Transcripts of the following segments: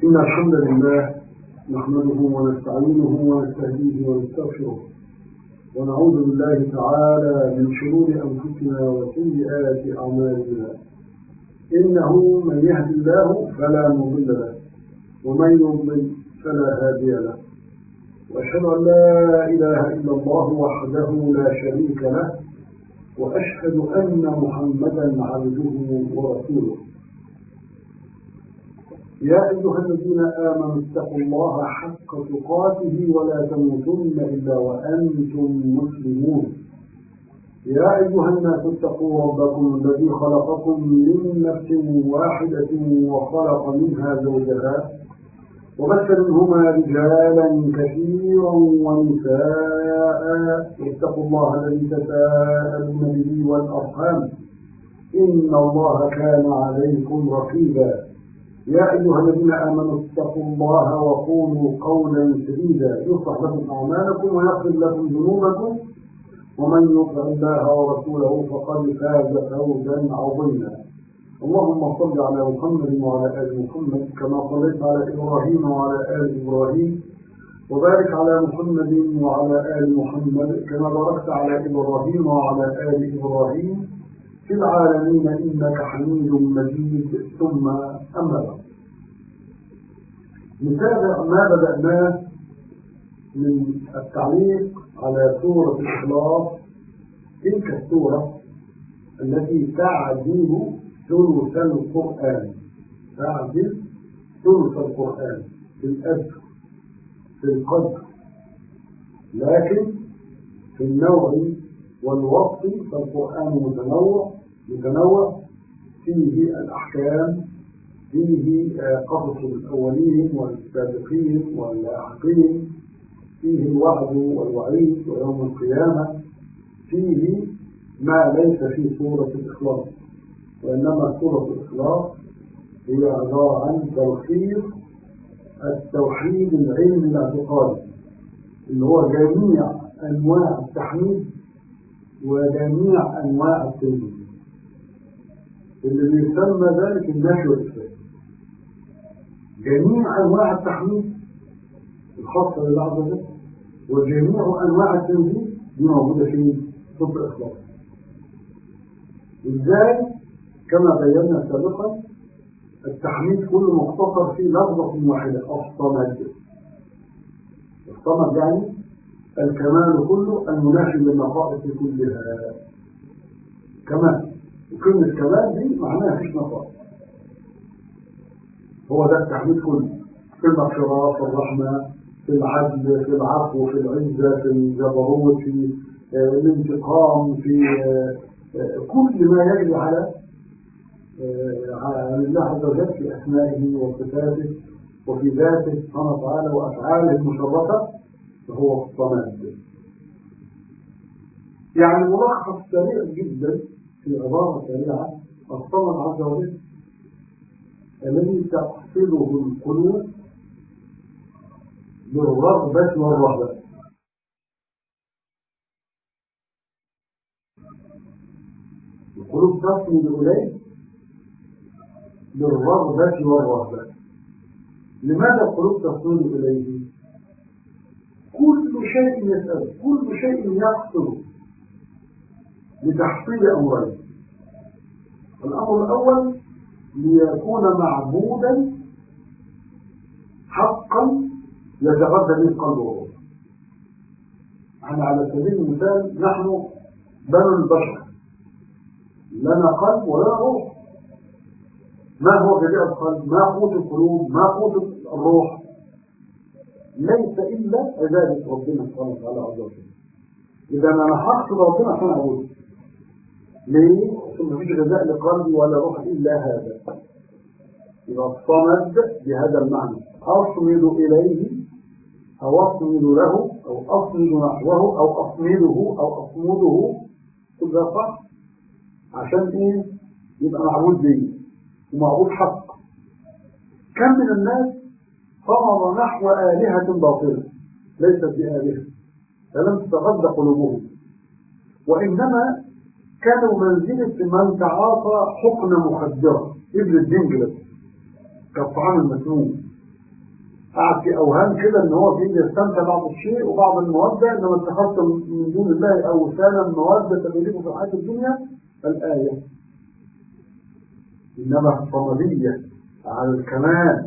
إن الحمد لله نحمده ونستعينه ونستهديه ونستغفره ونعوذ بالله تعالى من شرور أنفسنا وسيئات أعمالنا إنه من يهد الله فلا مضل له ومن يضلل فلا هادي له وأشهد أن لا إله إلا الله وحده لا شريك له وأشهد أن محمدا عبده ورسوله يا أيها الذين آمنوا اتقوا الله حق تقاته ولا تموتن إلا وأنتم مسلمون يا أيها الناس اتقوا ربكم الذي خلقكم من نفس واحدة وخلق منها زوجها وبث منهما رجالا كثيرا ونساء اتقوا الله الذي تساءلون به والأرحام إن الله كان عليكم رقيبا يا أيها الذين آمنوا اتقوا الله وقولوا قولا سديدا يصلح لكم أعمالكم ويغفر لكم ذنوبكم ومن يطع الله ورسوله فقد فاز فوزا عظيما اللهم صل على محمد وعلى آل محمد كما صليت على إبراهيم وعلى آل إبراهيم وبارك على محمد وعلى آل محمد كما باركت على إبراهيم وعلى آل إبراهيم في العالمين إنك حميد مجيد ثم أما بعد نتابع ما بدأناه من التعليق على سورة الإخلاص تلك السورة التي تعدل ثلث القرآن تعدل ثلث القرآن في الأجر في القدر لكن في النوع والوقت فالقرآن متنوع متنوع فيه الأحكام فيه قصص الأولين والسابقين واللاحقين فيه الوعد والوعيد ويوم القيامة فيه ما ليس في سورة الإخلاص وإنما سورة الإخلاص هي عبارة عن تلخيص التوحيد العلمي الاعتقادي اللي هو جميع أنواع التحميد وجميع أنواع التنزيل اللي يسمى ذلك النفي والإثبات جميع أنواع التحميد الخاصة لله عز وجل وجميع أنواع التنزيل دي موجودة في سورة الإخلاص إزاي كما بينا سابقا التحميد كله مختصر في لفظة واحدة الصمد الصمد يعني الكمال كله المنافي للنقائص كلها كمال وكلمة كمال دي معناها فيش نقائص هو ده التحميد كله في المغفرة في الرحمة في العدل في العفو في العزة في الجبروت في الانتقام في كل ما يجري على عن الله عز وجل في أسمائه وصفاته وفي ذاته سبحانه وتعالى وأفعاله المشرفة فهو الصمد يعني ملخص سريع جدا في عبارة سريعة الصمد عز وجل الذي تحصله القلوب بالرغبة والرهبة القلوب تصمد إليه بالرغبة والرهبة لماذا القلوب تصمد إليه كل شيء يسأل كل شيء يقصد لتحصيل أمرين الأمر الأول ليكون معبودا حقا يتغذى به القلب والروح احنا على سبيل المثال نحن بنو البشر لنا قلب ولنا روح ما هو جميع القلب ما قوت القلوب ما قوت الروح ليس إلا عبادة ربنا سبحانه وتعالى عز وجل إذا أنا حقت ربنا عشان أعبده ليه؟ عشان مفيش غذاء لقلبي ولا روح إلا هذا يبقى الصمد بهذا المعنى أصمد إليه أو أصمد له أو أصمد نحوه أو أصمده أو أصمده كل ده صح عشان إيه؟ يبقى معبود بيه ومعبود حق كم من الناس صمد نحو آلهة باطلة ليست بآلهة فلم تتغذى قلوبهم وإنما كانوا منزلة من تعاطى حقنة مخدرة ابن الدنجلة كالطعام المسموم قعد في اوهام كده ان هو بيجي يستمتع بعض الشيء وبعض الموده انما اتخذت من دون الله اوثانا موده تبليغه في الحياه الدنيا الايه انما الصمديه على الكمال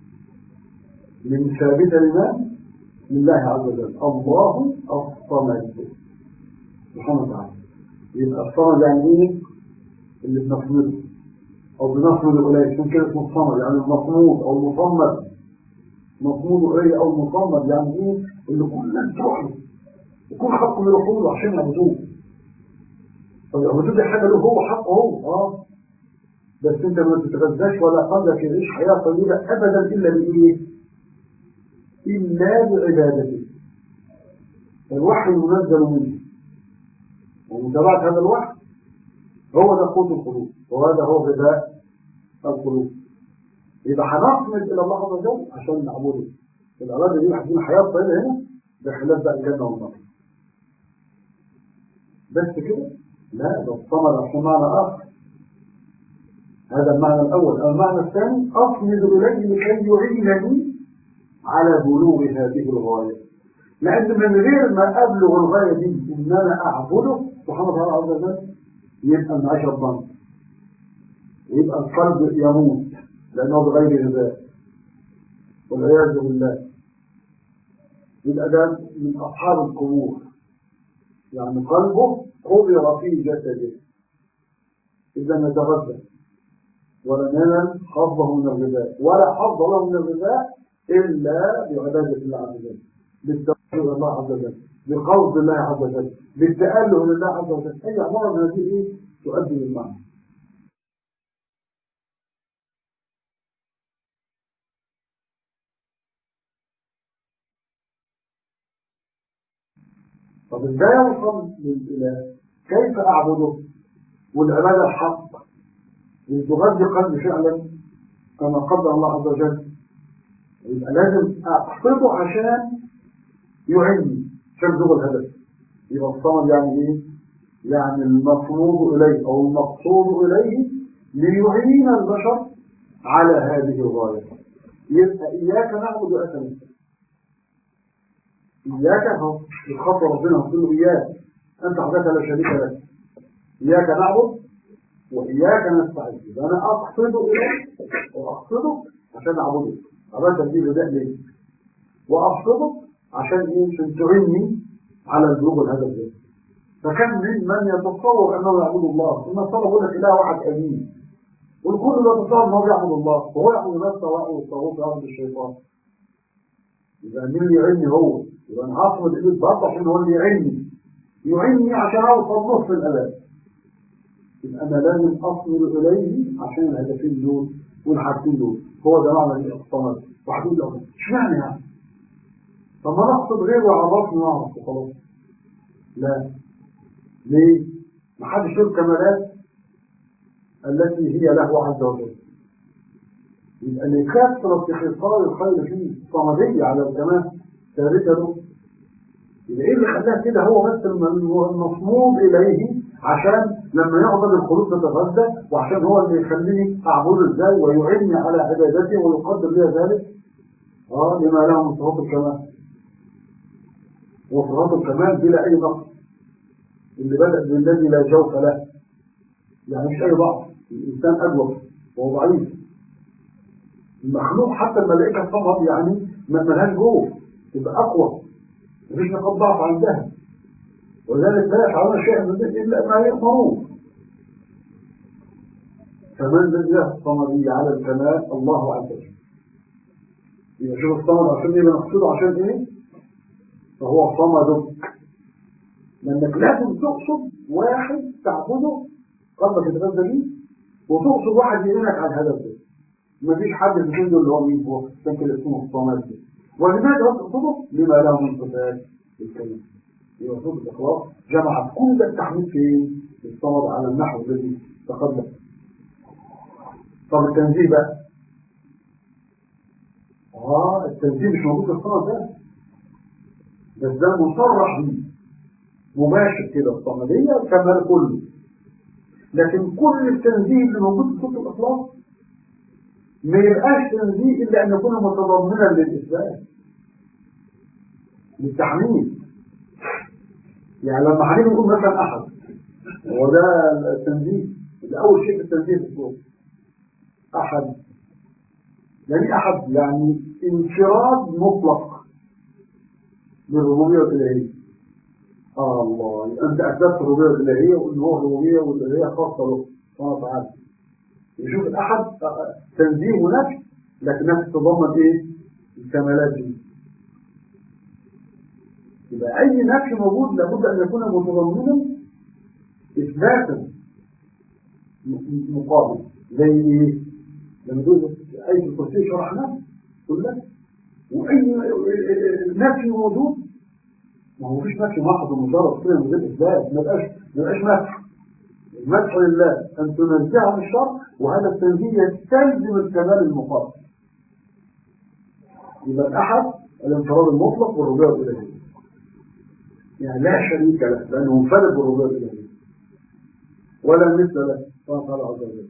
من ثابته لمن؟ لله عز وجل الله الصمد سبحانه وتعالى يبقى الصمد يعني ايه؟ اللي بنصمده او بنصمد اليه عشان كده اسمه الصمد يعني المصمود او المصمد مصمود اليه او المصمد يعني ايه؟ اللي كل الناس تروح له وكل حقه يروحوا له عشان يعبدوه طب يعبدوه دي حاجه له هو حقه هو اه بس انت ما تتغذاش ولا قلبك يعيش حياه طويله ابدا الا بايه؟ الا بعبادته الوحي المنزل منه ومتابعه هذا الوحي هو ده قوت القلوب وهذا هو غذاء القلوب يبقى هنصمد الى الله عز وجل عشان نعبده الاراده دي عايزين حياه طويله هنا بخلاف بقى الجنه والنار بس كده لا ده الصمد عشان معنى اخر هذا المعنى الاول المعنى الثاني اصمد اليه لكي يعينني على بلوغ هذه الغايه لان من غير ما ابلغ الغايه دي ان انا اعبده سبحانه وتعالى عز وجل يبقى المعيشه الضنك ويبقى القلب يموت لانه بغير غذاء والعياذ بالله يبقى ده من اصحاب القبور يعني قلبه قبر في جسده اذا نتغذى ولا ننال حظه من الغذاء ولا حظ له من الغذاء الا بعباده الله عز وجل بالتوجه الى الله عز وجل بقصد الله عز وجل بالتأله لله عز وجل اي عباره من هذه ايه تؤدي للمعنى طب ازاي اوصل للاله كيف اعبده والعباده الحق لتغذي قلبي فعلا كما قدر الله عز وجل يبقى لازم اقصده عشان يعني عشان بلوغ الهدف يبقى الصمد يعني ايه؟ يعني المفروض اليه او المقصود اليه ليعين البشر على هذه الغايه يبقى اياك نعبد واياك نستعين إياك أهو الخطوة ربنا هتقول له إياك أنت حضرتك لا شريك لك إياك نعبد وإياك نستعين يبقى أنا أقصده إليك وأقصده عشان أعبده عبادة دي غذاء ليه وأقصده عشان إيه عشان تعيني على البلوغ الهدف ده فكم من من يتصور أنه يعبد الله ثم صار يقول لك إله واحد أمين والكل لا يتصور أنه يعبد الله وهو يعبد نفسه ويعبد الطاغوت ويعبد الشيطان يبقى مين اللي يعيني هو يبقى انا هصمد ايدي برضه عشان هو اللي يعيني يعيني عشان اوصل نص الالام يبقى انا لازم اصمد اليه عشان الهدفين دول والحاجتين دول هو ده معنى الاقتصاد وحدود الاقتصاد اشمعنى يعني؟ طب ما نقصد غيره وعرفني واعرف وخلاص لا ليه؟ ما حدش له الكمالات التي هي له عز وجل يبقى لكثرة خصال الخير فيه صمدية على الكمال ثابتة له يبقى ايه اللي خلاها كده هو بس المصمود اليه عشان لما يعبد الخلوق تتغذى وعشان هو اللي يخليني اعبده ازاي ويعني على عبادته ويقدر لي ذلك اه لما له من صفات الكمال وصفات الكمال بلا اي نقص اللي بدأ بالذي لا جوف له يعني مش اي ضعف الانسان اجوف وهو ضعيف المخلوق حتى الملائكه الصمد يعني ما لهاش جوف تبقى اقوى مفيش نقاط ضعف عندها ولذلك لا يفعلون شيئا من ذلك الا ما يامرون فمن الذي الصمدي على الكمال الله عز وجل يبقى شوف الصمد عشان ايه بنقصده عشان ايه فهو صمدك لانك لازم تقصد واحد تعبده قلبك يتغذى بيه وتقصد واحد يعينك على الهدف ده مفيش حد في الدنيا اللي هو مين هو عشان كده اسمه الصمد ده ولماذا تقصده لما له من صفات الكلمه يبقى صوت الاخلاص جمع كل التحميد فين في الصمد على النحو الذي تقدم طب التنزيه بقى اه التنزيه مش موجود في الصمد ده بس ده مصرح بيه مباشر كده الصمديه الكمال كله لكن كل التنزيه اللي موجود في صوت الاخلاص ما يبقاش تنزيه إلا أن يكون متضمنا للإثبات للتحميل يعني لما حنيجي نقول مثلا أحد هو ده التنزيه ده أول شيء في التنزيه في الصوت أحد يعني أحد يعني انفراد مطلق بالربوبية والإلهية آه الله أنت أثبتت الربوبية والإلهية وإن هو الربوبية والإلهية خاصة له سبحانه وتعالى يشوف الأحد تنزيه نفس لكنها تتضمن إيه؟ الكمالات دي يبقى أي نفي موجود لابد أن يكون متضمنا إثباتا مقابل زي إيه؟ لما تقول أي الكرسي شرحناه كلها وأي نفي موجود ما هو فيش نفي محض ومجرد كده من غير إثبات ما يبقاش ما يبقاش مدح المدح لله أن تنزه عن الشر وهذا التنزيه يستلزم الكمال المقابل يبقى الأحد الانفراد المطلق والربوبية الإلهية يعني لا شريك له لأنه منفرد بالربوبية الإلهية ولا مثل له سبحانه وتعالى عز وجل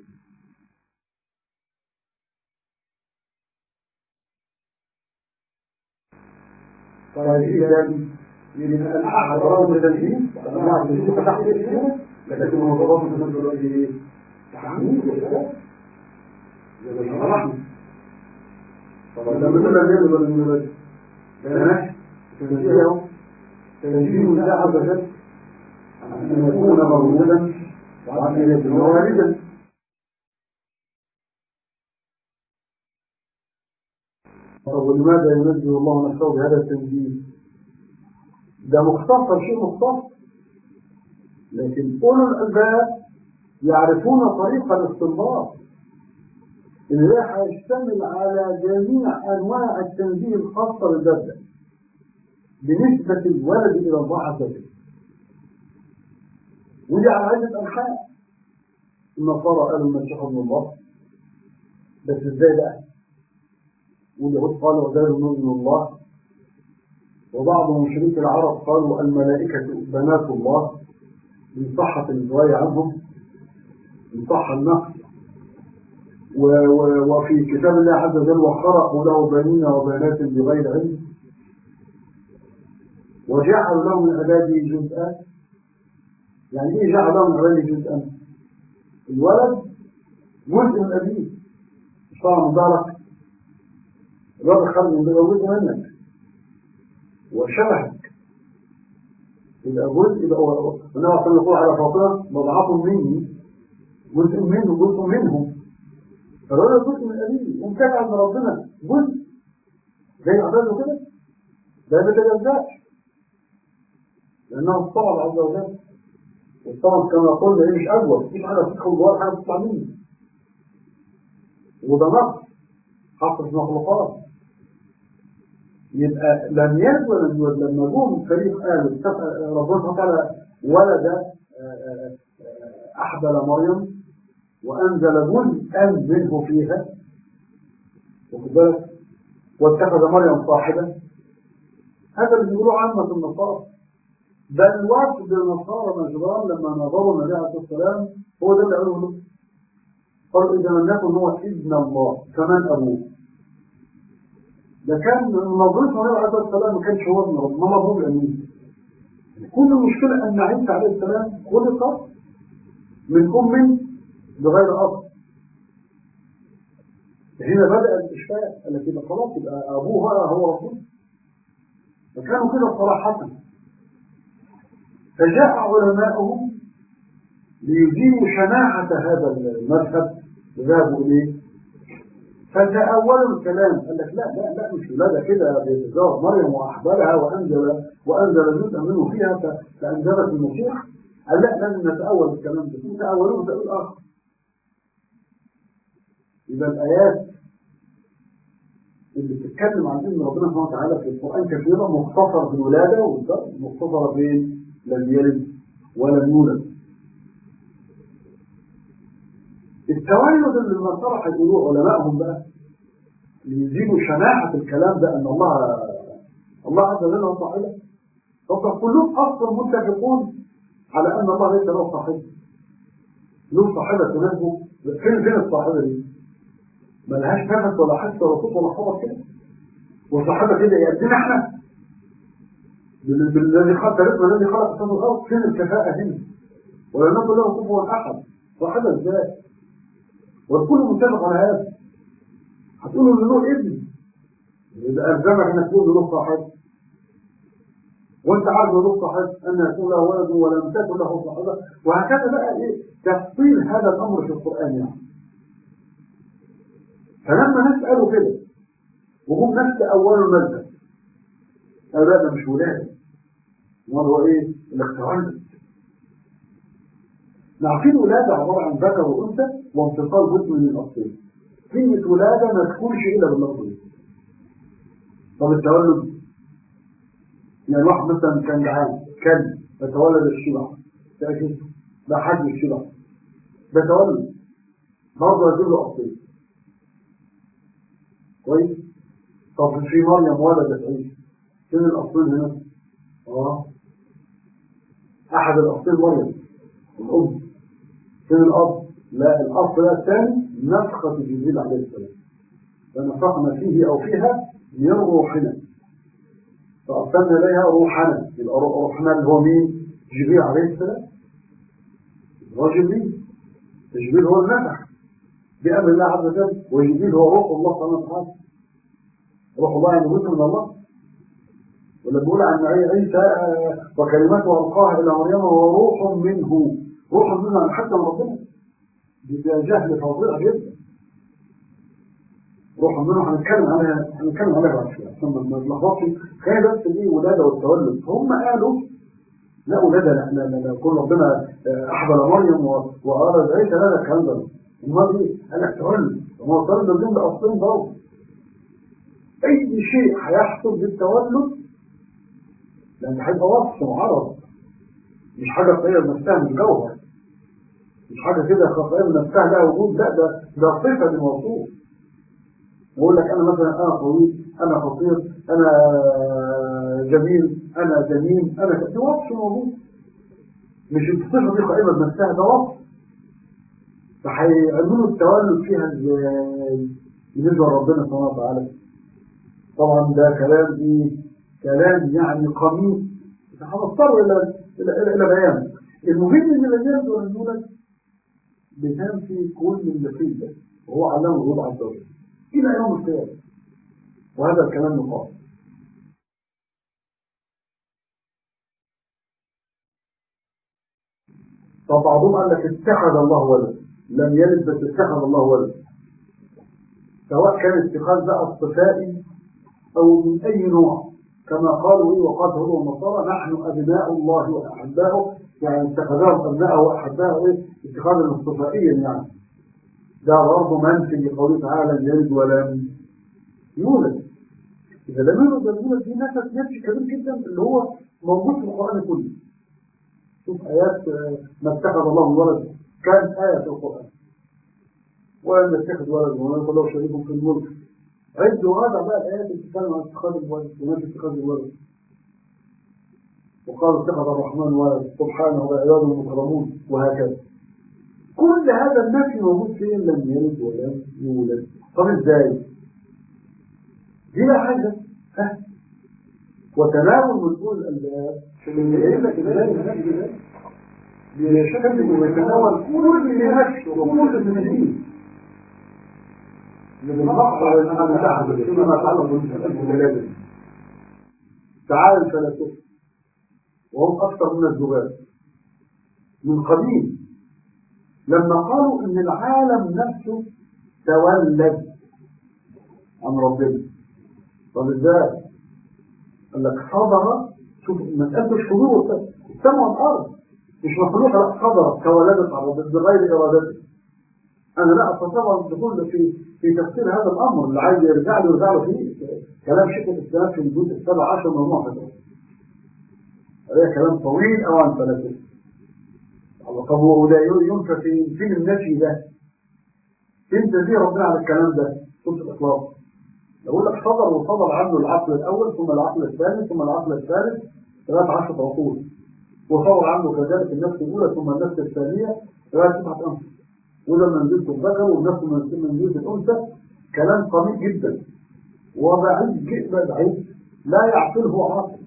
طيب إذا من الأحد رغم التنزيه أنواع التنزيه فتحت الإسلام لكن هو رغم التنزيه الذي تحميل الإسلام زي ما شرحنا طبعا لما تقول النبي ولا النبي ده ماشي تنزيه اهو تنزيه الله عز وجل أن يكون موجودا وأن يكون والدا ولماذا ينزل الله نفسه بهذا التنزيل ده مختصر شيء مختصر لكن أولو الألباب يعرفون طريق الاستنباط اللي هيشتمل على جميع أنواع التنزيه الخاصة بالبدء بنسبة الولد إلى الله عز وجل ودي على عدة أنحاء النصارى قالوا المسيح ابن الله بس ازاي بقى؟ واليهود قالوا عزيز ابن الله وبعض مشرك العرب قالوا الملائكة بنات الله من صحة الرواية عنهم من صح النقل وفي كتاب الله عز وجل وخرقوا له بنين وبنات بغير علم وجعلوا له من عباده جزءا يعني ايه جعل له من عباده جزءا الولد جزء من ابيه مش طبعا مبارك الولد خرج من بيته جزء منك وشبهك يبقى جزء يبقى النبي صلى الله عليه وسلم يقول على فاطمه بضعه مني جزء منه جزء منهم فالولد جزء من ابيه ومتابع عند ربنا جزء زي عباده كده ده ما تجزاش لانه الصبر عز وجل والصبر كما قلنا ايه مش اجود مفيش حاجه تدخل جوه حاجه تطلع منه وده نقص حق المخلوقات يبقى لم يلد ولم يولد لما جم فريق قالوا ربنا سبحانه وتعالى ولد احبل مريم وانزل جزءا منه فيها واخد بالك واتخذ مريم صاحبه هذا اللي بيقولوه عامة النصارى بل وفد النصارى نجران لما نظروا النبي عليه الصلاه والسلام هو ده اللي قالوه له قالوا اذا لم يكن هو ابن الله فمن ابوه ده كان نظرته النبي عليه الصلاه والسلام ما كانش هو ابن ربنا ما ابوه الامين كل المشكله ان عيسى عليه السلام خلق من ام بغير اب هنا بدا الاشكال قال لك يبقى خلاص يبقى ابوه هو رسول فكانوا كده صراحه فجاء علماؤهم ليزيلوا شناعة هذا المذهب ذهبوا إليه فتأولوا الكلام قال لك لا لا لا مش ولادة كده بيتزوج مريم وأحبالها وأنزل وأنزل جزءا منه فيها فأنزلت المسيح قال لا لازم نتأول الكلام ده تأولوه تأويل آخر إذا الآيات اللي بتتكلم عن ان ربنا سبحانه وتعالى في القرآن كثيرا مختصر بالولادة ومختصرة بين لم يلد ولم يولد التولد اللي النصارى هيقولوه علمائهم بقى يزيدوا شناعة الكلام ده ان الله الله عز وجل هو صاحبه طب كلهم اصلا متفقون على ان الله ليس له صاحب له صاحبة تناسبه فين فين الصاحبة دي؟ ملهاش نفس ولا حس ولا صوت ولا خبر كده والصحابة كده يقدم احنا بالذي خلق رزقنا الذي خلق السماء والارض فين الكفاءة هنا ولا نقول له كفوا احد صاحبة ازاي والكل متفق على هذا هتقولوا ان له ابن اذا الزمك انك تقول له صاحب وانت عارف له صاحب ان يكون له ولد ولم تكن له صاحبه وهكذا بقى ايه تفصيل هذا الامر في القران يعني فلما نساله كده وهم ناس اول المذهب قالوا لا ده مش ولاده امال هو ايه الاختيار نعرفين الولادة عبارة عن ذكر وأنثى وانتقال جزء من الأصلين كلمة ولادة ما تكونش إلا باللفظ ده طب التولد يعني واحد مثلا كان جعان كان فتولد الشبع تأكيد ده حد الشبع ده تولد برضه يجيب له أصلين كويس طب في مريم ولدت عيسى فين الأصلين هنا؟ اه أحد الأصلين مريم الأم فين الأب؟ لا الأصل ده الثاني نفخة جبريل عليه السلام فنفخنا فيه أو فيها من روحنا فأرسلنا إليها روحنا يبقى روحنا اللي هو مين؟ جبريل عليه السلام هو جبريل جبريل هو النفخ بأمر الله عز وجل وجبريل هو روح الله سبحانه وتعالى روح الله يعني جزء من الله ولا بيقول عن عيسى وكلمته ألقاها إلى مريم وروح منه روح منه عن حتى من ربنا ده جهل فظيع جدا روح منه هنتكلم عليها هنتكلم عليها بعد شويه عشان ما نلخبطش هي بس دي ولاده والتولد هم قالوا لا ولاده لا لا لا, لا. كل ربنا احبل مريم واراد عيسى لا لا الكلام ده امال ايه؟ قال لك تولد هو التولد ده ده اصلين برضه اي شيء هيحصل بالتولد لان هيبقى وصف وعرض مش حاجه طيب نفسها مش جوهر مش حاجه كده خطأين نفسها لها وجود لا ده ده صفه للموصوف بقول لك انا مثلا انا طويل انا قصير انا جميل انا جميل انا دي وصف موجود مش الصفه دي قائمه بنفسها ده وصف فهيعملوا التولد فيها ازاي بالنسبه لربنا سبحانه وتعالى طبعا ده كلام ايه كلام يعني قميص هنضطر الى الى الى بيان المهم ان الذين يولدون بتنفي كل اللي فيه ده وهو علمه الوضع عز وجل الى يوم القيامه وهذا الكلام نقاط طب بعضهم قال لك اتخذ الله ولد لم يلد بس اتخذ الله ولد سواء كان اتخاذ بقى اصطفائي او من اي نوع كما قالوا ايه وقال هو النصارى نحن ابناء الله واحباؤه يعني اتخذهم ابناءه واحباؤه ايه اتخاذا اصطفائيا يعني ده برضه منفي لقوله تعالى لم يلد ولم يولد اذا لم يولد ولم يولد دي نفس نفسي كبير جدا اللي هو موجود في القران كله شوف ايات ما اتخذ الله ولد كان ايه في القران ولم يتخذ ولد ولم يكن له شريك في الملك عد وهذا بقى الآيات اللي بتتكلم عن اتخاذ الولد ونفي اتخاذ الولد وقال اتخذ الرحمن ولد سبحانه وعباده المكرمون وهكذا كل هذا النفي موجود فين لم يلد ولم يولد طب ازاي؟ دي لا حاجة ها وتناول مسؤول الألباب اللي جايب لك ازاي النفي ده بيشكل ويتناول كل نفس وكل المسلمين من المقطع الذي تعبد فيما يتعلق بالولادة تعالى الفلاسفة وهم أكثر من الزغال من قديم لما قالوا إن العالم نفسه تولد عن ربنا طب ازاي؟ قال لك حضر شوف مسألة الحضور السماء والأرض مش مخلوقة لا حضرت تولدت عن ربنا بغير إرادته أنا لا أستطيع الدخول في في تفسير هذا الأمر اللي عايز يرجع له يرجع له فيه كلام شيخ الإسلام في الجزء السابع عشر من المعتقد هذا كلام طويل أو عن فلسفة طب وده ينفى في فين النفي ده؟ فين تنزيه ربنا على الكلام ده؟ سورة الإخلاص يقول لك صدر وصدر عنه العقل الأول ثم العقل الثاني ثم العقل الثالث ثلاث عشرة عقول وصدر عنه كذلك النفس الأولى ثم النفس الثانية ثلاث سبعة أنفس وده منزلة الذكر والنفس منزلة الأنثى كلام قميء جدا وبعيد جدا بعيد لا يعقله عاقل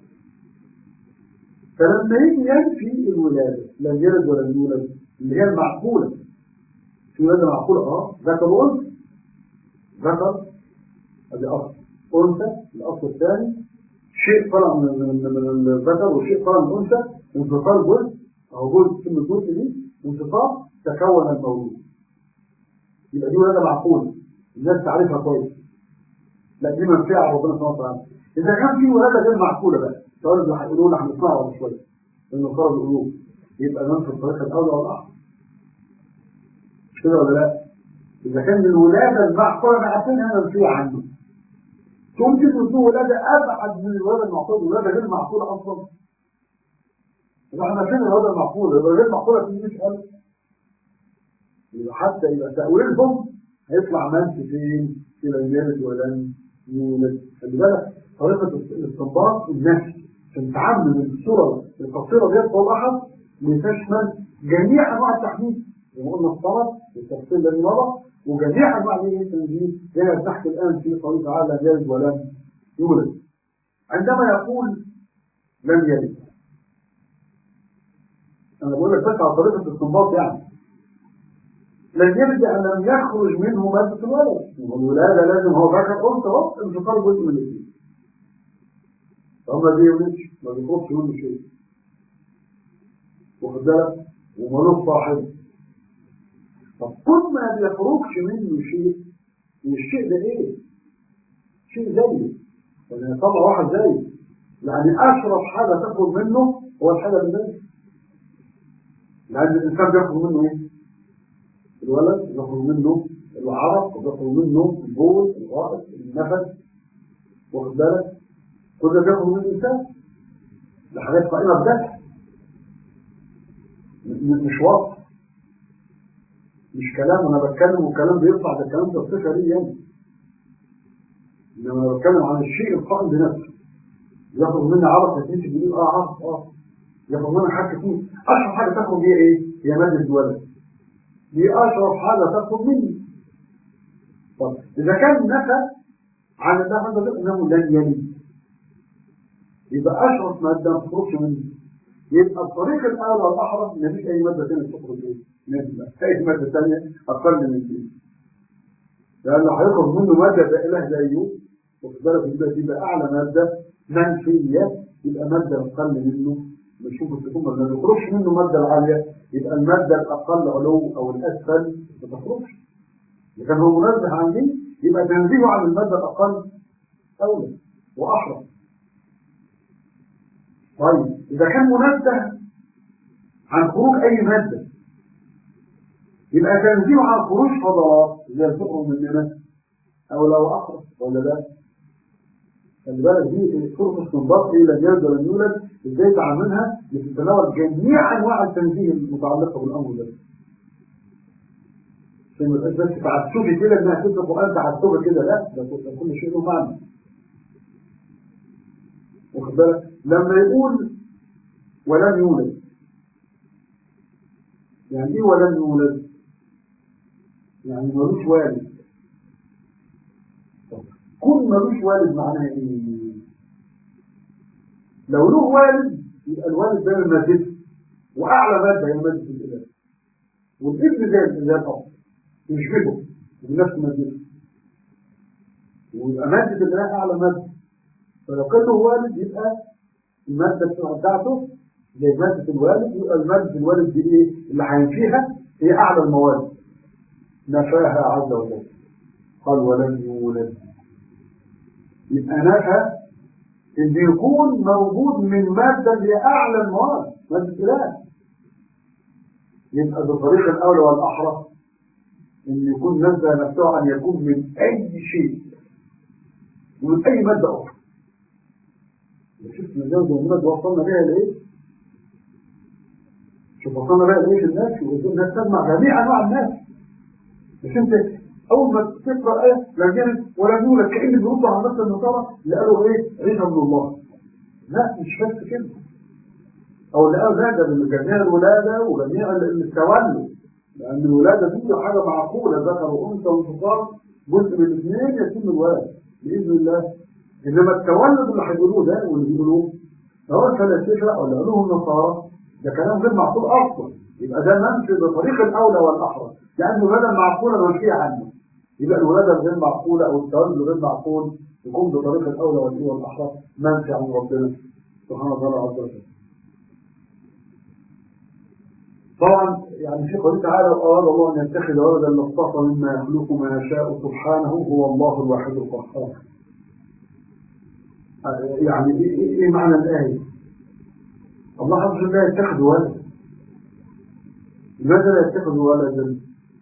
فلما يجي ينفي الولادة لم يلد ولم يولد اللي هي المعقولة في ولادة معقولة اه ذكر وانثى ذكر ادي اصل انثى الاصل الثاني شيء طلع من من الذكر وشيء طلع من الانثى انفصال جزء او جزء كلمة جزء دي انفصال تكون المولود يبقى دي ولادة معقولة الناس تعرفها كويس لا دي منفعة على ربنا سبحانه وتعالى إذا كان في ولادة غير معقولة بقى سؤال اللي هيقولوا لنا هنسمعه بعد شوية لأنه خرج القلوب يبقى ننفي الطريق الأولى والأحسن مش كده ولا لا؟ إذا كان الولادة المعقولة أنا عارفينها منفية عنه تقوم تدرس ولادة أبعد من الولادة المعقولة الولادة غير معقولة أصلا إذا احنا فين الولادة المعقولة يبقى غير معقولة في مش ألف يبقى حتى يبقى تأويلهم هيطلع منفي فين؟ في لم يلد ولن يولد خلي بالك طريقة الاستنباط النفي عشان تعمم الصورة القصيرة ديت فوق أحد لتشمل جميع أنواع التحديد زي ما قلنا الصمد والتفصيل الذي مضى وجميع أنواع التنزيل جاء تحت الآن في قوله تعالى لم يلد ولم يولد عندما يقول لم يلد أنا بقول لك بس على طريقة الاستنباط يعني لم يلد أن لم يخرج منه مادة الولد والولادة لازم هو ذكر أنثى أهو انفصال جزء من الاثنين فهم ما بيولدش ما بيخرجش منه شيء واخد بالك ومالوش صاحب طب كل ما بيخرجش منه شيء والشيء ده ايه؟ شيء زيه يعني طبعا واحد زيه يعني اشرف حاجه تخرج منه هو الحاجه اللي زيه لان الانسان بيخرج منه ايه؟ الولد بيخرج منه العرق وبيخرج منه البول الغائط النفس واخد بالك كل ده بيخرج من الانسان ده حاجات قائمه بذاتها مش وصف مش كلام انا بتكلم وكلام بيطلع ده الكلام ده صفه ليه يعني انما انا بتكلم عن الشيء القائم بنفسه ياخد مني عرق يتنسي بيقول اه عرق اه ياخد مني حاجه كتير اشهر حاجه تاخد بيها ايه؟ هي ماده الولد دي اشرف حاجه تاخد مني طب اذا كان نفى عن الله عز وجل انه لن يلد يبقى اشرف ماده ما تخرجش منه يبقى الطريق الاول والاحرف ما فيش اي ماده ثانيه تخرج ايه؟ منه اي ماده ثانيه اقل من دي لانه هيخرج منه ماده ده اله زيه واخد بالك يبقى تبقى اعلى ماده منفيه يبقى ماده اقل منه بنشوف الحكومه ما بيخرجش منه الماده العاليه يبقى الماده الاقل علو او الاسفل ما تخرجش اذا كان هو منزه عن دي يبقى تنزيهه عن الماده الاقل اولى واحرى طيب اذا كان منزه عن خروج اي ماده يبقى تنزيهه عن خروج فضلات زي الفقر مننا او لو احرى ولا لا خلي بالك دي فرصه استنباط ايه لم يلد ولم يولد ازاي تعاملها لتتناول جميع انواع التنزيه المتعلقه بالامر ده عشان ما يبقاش بس تعسفي كده انها تبقى القران تعسفي كده لا ده كل شيء له معنى واخد بالك لما يقول ولم يولد يعني ايه ولم يولد يعني ملوش والد كل ملوش والد معناها ايه لو له والد يبقى الوالد ده مادته واعلى ماده هي ماده الاله والابن زي زي الاب يشبهه بنفس مادته ويبقى ماده الاله اعلى ماده فلو كان له والد يبقى الماده بتاعته زي ماده الوالد يبقى الماده الوالد دي ايه اللي هينفيها هي اعلى المواد نفاها عز وجل قال ولم يولد يبقى نفى ان يكون موجود من مادة اللي اعلى المواد مادة الاله يبقى بالطريق الاولى والاحرى ان يكون نزل نفسه ان يكون من اي شيء ومن اي مادة اخرى شفت نزل المادة وصلنا بها لايه شوف وصلنا بها لايه في الناس والناس تسمع جميع انواع الناس مش انت اول ما تقرا ايه لم يلد ولم يولد كان بيرد على نفس النصارى اللي قالوا ايه عيسى ابن الله لا مش بس كده او اللي قالوا لا ده جميع الولاده وجميع التولد لان الولاده دي حاجه معقوله ذكر وانثى وانفصال جزء من الاثنين يتم الولد باذن الله انما التولد اللي هيقولوه ده واللي بيقولوه هو الفلاسفه او اللي قالوه النصارى ده كلام غير معقول اصلا يبقى ده منفي بطريق الاولى والاحرى لانه بدل معقوله منفيه عنه يبقى الولاده الغير معقوله او التولد الغير معقول يكون بطريق الاولى والاحرى منفي عن ربنا سبحانه وتعالى عز وجل طبعا يعني في قوله تعالى وأراد الله أن يتخذ ولدا لاصطفى مما يخلق ما يشاء سبحانه هو الله الواحد القهار يعني ايه إيه معنى الآية الله عز وجل لا يتخذ ولدا لماذا لا يتخذ ولدا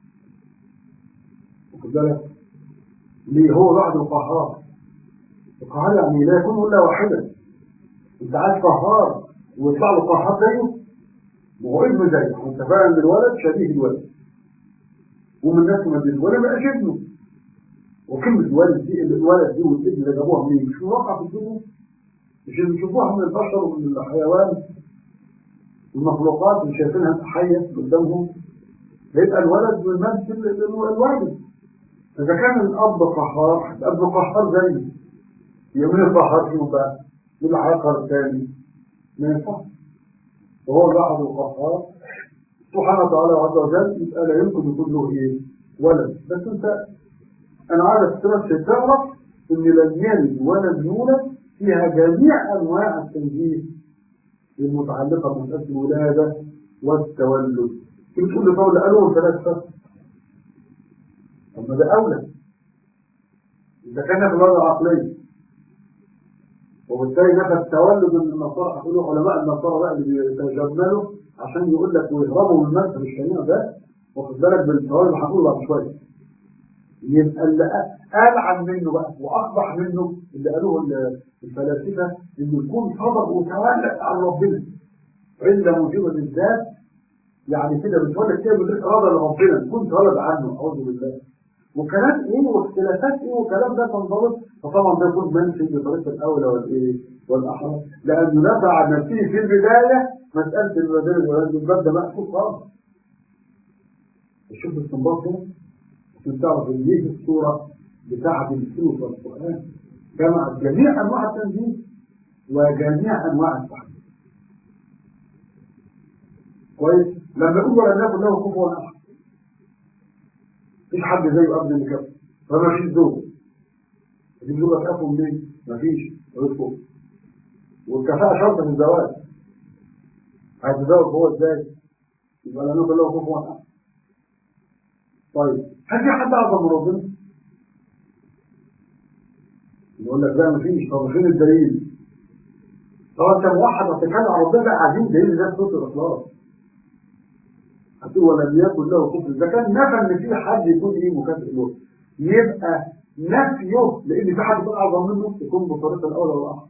واخد بالك ليه هو بعد القهار القهار يعني لا يكون الا واحدا انت عايز قهار ويطلع له قهار زيه وهو ابنه زيه انت فاهم الولد شبيه الولد ومن الناس ما الولد بقى ابنه وكلمة الولد دي الولد دي والابن اللي جابوها منين مش واقع في الدنيا مش اللي بيشوفوها من البشر ومن الحيوان المخلوقات اللي شايفينها حية قدامهم يبقى الولد بيمثل الوالد فإذا كان الأب قهار الأب قهار زيه يومين القهار فيه بقى من العقر الثاني ما ينفعش وهو الواحد القهار سبحانه وتعالى عز وجل يبقى لا يمكن يكون له ايه ولد بس انت انا عايزك بس تعرف ان لم يلد ولم يولد فيها جميع انواع التنزيه المتعلقه بمساله الولاده والتولد كيف تقول لي طول قالوا ثلاث فصل طب ما ده اولى اذا كان في الوضع العقليه وبالتالي نفى التولد من النصارى هتقولوا علماء النصارى بقى اللي بيتجملوا عشان يقول لك ويهربوا من المذهب الشريعه ده واخد بالك بالتولد اللي هنقوله بعد شويه يبقى اللي ألعن منه بقى وأقبح منه اللي قالوه الفلاسفة إنه يكون صدق وتولد عن ربنا عند موجبة الذات يعني كده بتولد كده بدون إرادة لربنا يكون تولد عنه أعوذ بالله وكلام إيه واختلافات إيه والكلام ده تنضبط فطبعا ده يكون منفي بطريقة الأولى والإيه والأحرى لأنه نفع عن نفسه في البداية مسألة الولادين والولاد الباب ده مقصود خالص شوف الاستنباط هنا عشان تعرف ان دي الصورة بتاعة النصوص والقرآن جمع جميع أنواع التنزيل وجميع أنواع التحديد كويس لما يقول ولا ناكل له كفوا أحد مفيش حد زيه قبل اللي كفر فما فيش زوج تجيب زوجة كفوا منين؟ مفيش رزقه والكفاءة شرط في الزواج هيتزوج هو ازاي؟ يبقى لا ناكل له كفوا أحد طيب هل في حد اعظم من ربنا؟ يقول لك لا مفيش طب فين الدليل؟ طب انت موحد وتتكلم عن ربنا لا عايزين دليل ده صوت الاخلاص هتقول ولم يكن له كفر اذا كان نفى ان في حد يكون ايه مكافئ له يبقى نفيه لان في حد يكون اعظم منه يكون بالطريقه الاولى والاخر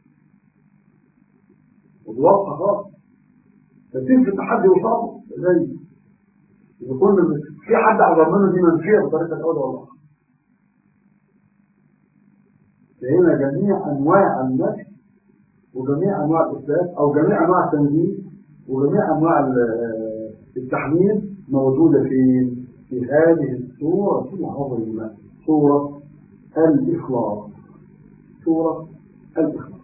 وبواضحه خالص فتنفي التحدي وصعب زي يكون في حد أعظم منه دي منفية بطريقة الأولى والأخرى فهنا جميع أنواع النفي وجميع أنواع الإثبات أو جميع أنواع التنزيل وجميع أنواع التحميل موجودة في في هذه السورة العظيمة سورة الإخلاص سورة الإخلاص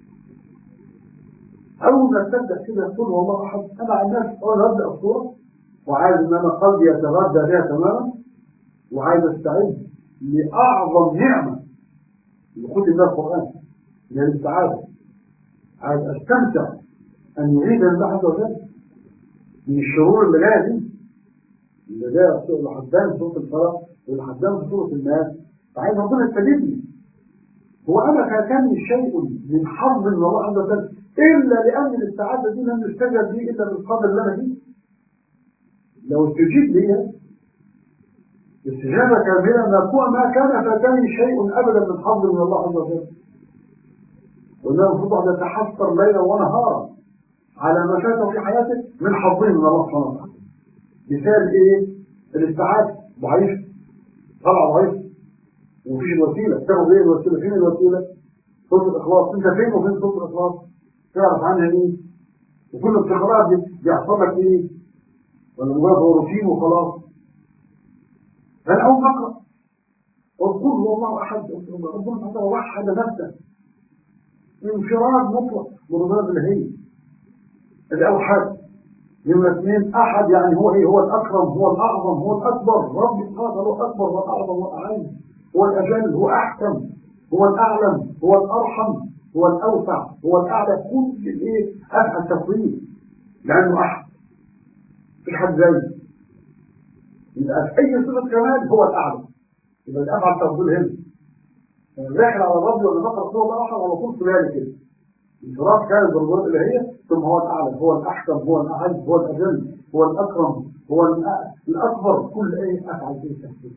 أول ما تبدأ كده تقول والله أحد أنا عن نفسي أول أبدأ السورة وعايز ان انا قلبي يتغذى بها تماما وعايز استعد لاعظم نعمه لخد الله القران من السعاده عايز استمتع ان يعيد الله عز وجل من الشرور اللي جايه دي اللي جايه في اللي حدان صوت الفرق واللي حدان في صوره الناس فعايز ربنا يستجيبني هو انا كان شيء من حظ من الله عز وجل الا لان السعاده دي لم يستجب لي الا بالقدر اللي انا فيه لو استجيب لي استجابة كاملة ما ما كان فاتني شيء أبدا من حظ من الله عز وجل وإنه المفروض أن يتحسر ليلا ونهارا على ما فاته في حياته من حظه من الله سبحانه وتعالى مثال إيه؟ الاستعادة ضعيف طلع ضعيف ومفيش الوسيلة تاخد إيه الوسيلة؟ فين الوسيلة؟ صوت الإخلاص أنت فين وفين صوت الإخلاص؟ تعرف عنها إيه؟ وكل التقرار بيحصل لك إيه؟ ولا مجرد هو روتين وخلاص فانا اول اقرا وقل هو الله احد ربنا تعالى وحد نفسه انفراد مطلق برباب الهي الاوحد نمرة اثنين احد يعني هو ايه هو الاكرم هو الاعظم هو الاكبر رب سبحانه هو الاكبر والاعظم والاعز هو الاجل هو احكم هو الاعلم هو الارحم هو الاوسع هو الاعلى كل الايه افعل تفضيل لانه احد في حد زيه يبقى في اي صفه كمال هو الاعلى يبقى الافعل تفضيل هنا داخل على الرب ولا نقرا هو الاحد على طول سلالي كده انفراد كان بالضرورات اللي هي ثم هو الاعلى هو الاحكم هو الاعز هو الاجل هو الاكرم هو الاكبر كل ايه افعل فيه تفضيل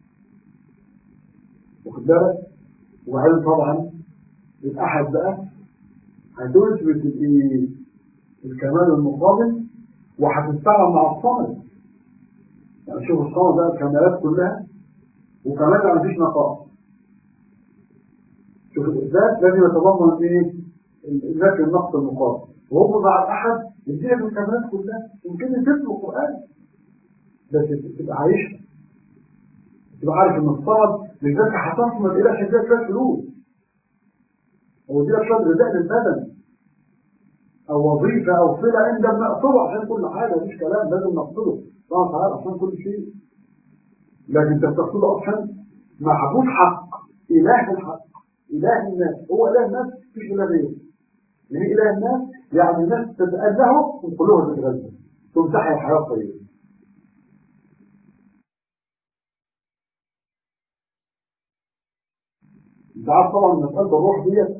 واخد بالك وبعدين طبعا الأحد بقى هتثبت الايه الكمال المقابل وهتستعمل مع الصمد يعني شوف الصمد بقى الكمالات كلها وكمان ما فيش نقائص شوف الإثبات لازم يتضمن ايه النفي النقص المقابل وهو مع الأحد يديلك الكمالات كلها يمكن تتلو القرآن بس تبقى عايشها تبقى عارف ان الصمد مش بس هتصمد الى شكلها شويه فلوس هو دي لك شويه غذاء للبدن او وظيفه او صله انت بنقصده عشان كل حاجه مفيش كلام لازم نقصده طبعا تعالى عشان كل شيء لكن انت بتقصده عشان معبود حق اله الحق اله الناس هو اله الناس مفيش اله غيره يعني اله الناس يعني الناس تتأله وكلهم تتغذى تمسح الحياه الطيبه انت عارف طبعا مسألة الروح ديت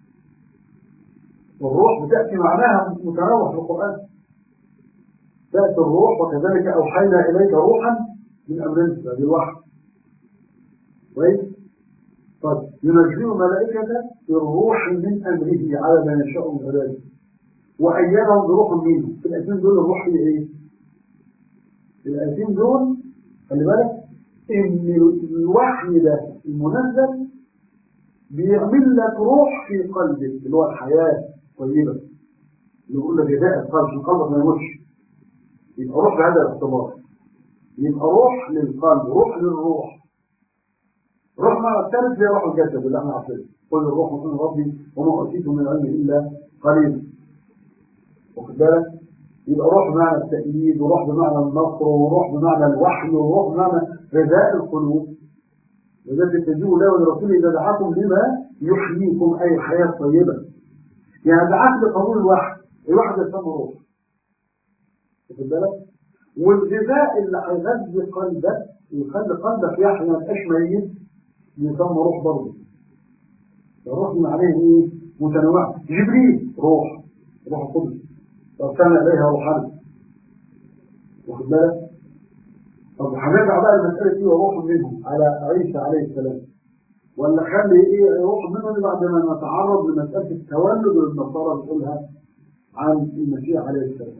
الروح بتأتي معناها متنوع في القرآن تأتي الروح وكذلك أوحينا إليك روحا من أمرنا هذه الوحي كويس طيب ينزل ملائكة بالروح من أمره على ما يشاء من عباده وأيامهم بروح منه في الآيتين دول الروح هي إيه؟ في الآيتين دول خلي بالك إن الوحي ده المنزل بيعمل لك روح في قلبك اللي هو الحياة طيبة اللي يقول لك غذاء القلب عشان قلبك ما يموتش يبقى روح بهذا الاختبار يبقى روح للقلب روح للروح روح مع الثالث هي روح الجسد اللي احنا عارفينه قل الروح من ربي وما اوتيت من العلم الا قليلا واخد بالك يبقى روح بمعنى التأييد وروح بمعنى النصر وروح بمعنى الوحي وروح بمعنى غذاء القلوب وذلك تجيبوا له ولرسوله إذا دعاكم لما يحييكم أي الحياة الطيبة يعني دعاك لقبول الوحي الوحي يسمى روح واخد بالك والغذاء اللي هيغذي قلبك ويخلي قلبك يحيى ما يبقاش ميت يسمى روح برضه الروح من عليه ايه متنوع جبريل روح روح القدس وارسلنا اليها روحنا واخد بالك طب هنرجع بقى المسألة دي وروح منهم على عيسى عليه السلام ولا خلي ايه روح منهم بعد ما نتعرض لمسألة التولد والنصارى بتقولها عن المسيح عليه السلام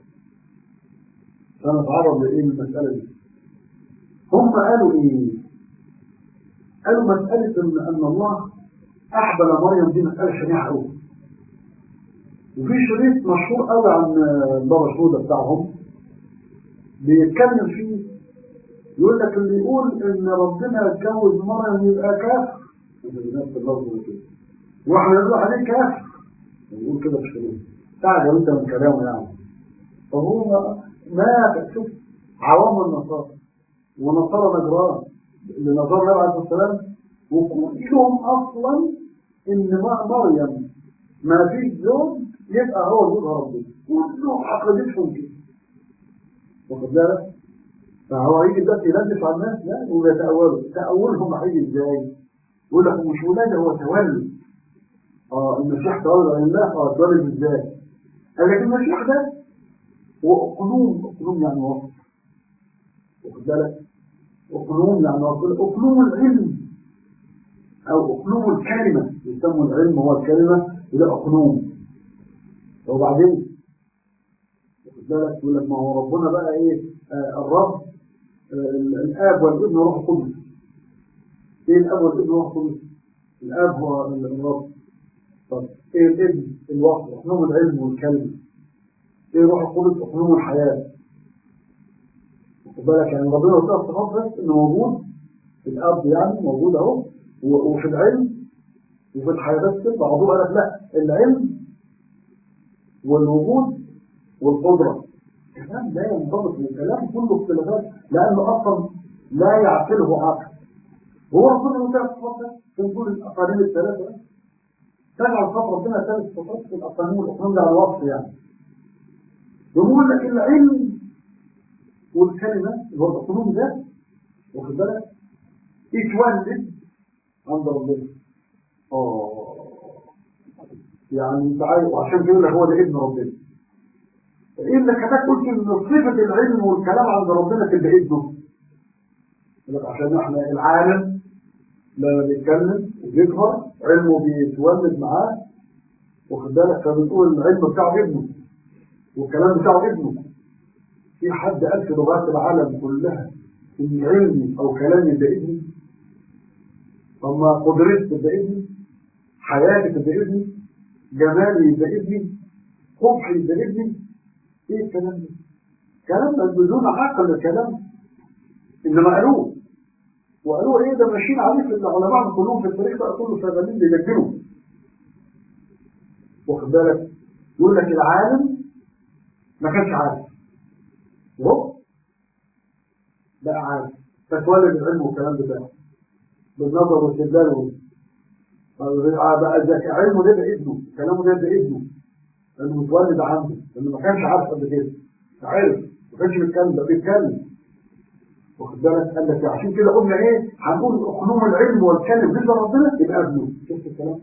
سنتعرض لايه المسألة دي هم قالوا ايه قالوا مسألة ان, أن الله احبل مريم دي مسألة شنيعة قوي وفي شريط مشهور قوي عن بابا شهودة بتاعهم بيتكلم فيه يقول لك اللي يقول ان ربنا اتجوز مريم يبقى كافر بنفس اللفظ كده واحنا نقول عليه كافر نقول كده في الشروط تعال انت من كلامه يعني طب هو ما شوف عوام النصارى ونصارى نجران اللي نصارى النبي عليه السلام وكلهم اصلا ان مريم ما فيش زوج يبقى هو زوجها ربنا كلهم عقيدتهم كده واخد بالك فهو هيجي دلوقتي يلبس على الناس لا ويتأولوا تأولهم هيجي ازاي؟ يقول لك مش ولادة هو تولد اه المسيح تولد عن الله اه تولد ازاي؟ قال لك المسيح ده هو اقلوم اقلوم يعني وصف واخد بالك؟ اقلوم يعني وصف اقلوم العلم او اقلوم الكلمة يسموا العلم هو الكلمة وده اقلوم وبعدين واخد بالك يقول لك ما هو ربنا بقى ايه آه الرب الآب والابن وروح القدس ايه الآب والابن وروح القدس الآب هو الرب طب ايه الابن الوصف اقنوم العلم والكلمة ايه روح القدس اقنوم الحياة واخد بالك يعني ربنا وصف صفات بس انه موجود في الأرض يعني موجود أهو وفي العلم وفي الحياة بس بعضهم قال لك لا العلم والوجود والقدرة كلام لا ينضبط الكلام كله اختلافات لأنه أصلا لا يعقله عقل هو ربنا متعب صفات في نقول الأقاليم الثلاثة تجعل صفات ربنا ثلاث صفات في الأقاليم والأقاليم ده على الوصف يعني يقول لك العلم والكلمة اللي هو الأقاليم ده واخد بالك اتولد عند ربنا اه يعني انت عارف وعشان كده يقول لك هو ده ابن ربنا إلا كذلك قلت إن صفة العلم والكلام عند ربنا تبقى ابنه لك عشان احنا العالم لما بيتكلم وبيكبر علمه بيتولد معاه واخد بالك فبنقول العلم بتاعه ابنه والكلام بتاعه ابنه في حد قال في لغات العالم كلها ان علمي او كلامي ده ابني طب ما قدرتي تبقى ابني حياتي تبقى ابني جمالي يبقى ابني قبحي يبقى ابني ايه الكلام ده كلام بدون عقل الكلام انما قالوه وقالوا ايه ده ماشيين عليه في العلماء كلهم في التاريخ بقى كله شغالين بيجدلوا واخد بالك يقول لك العالم ما كانش عارف وهو بقى عارف فتولد العلم والكلام بتاعه بالنظر واستدلال بقى ذكاء علمه ده ده ابنه كلامه ده ده ابنه لانه متولد عنده لانه ما كانش عارف قبل كده عارف ما كانش بيتكلم ده بيتكلم واخد بالك قال لك عشان كده قلنا ايه هنقول اقنوم العلم والكلم بالنسبه لربنا يبقى ابنه شفت الكلام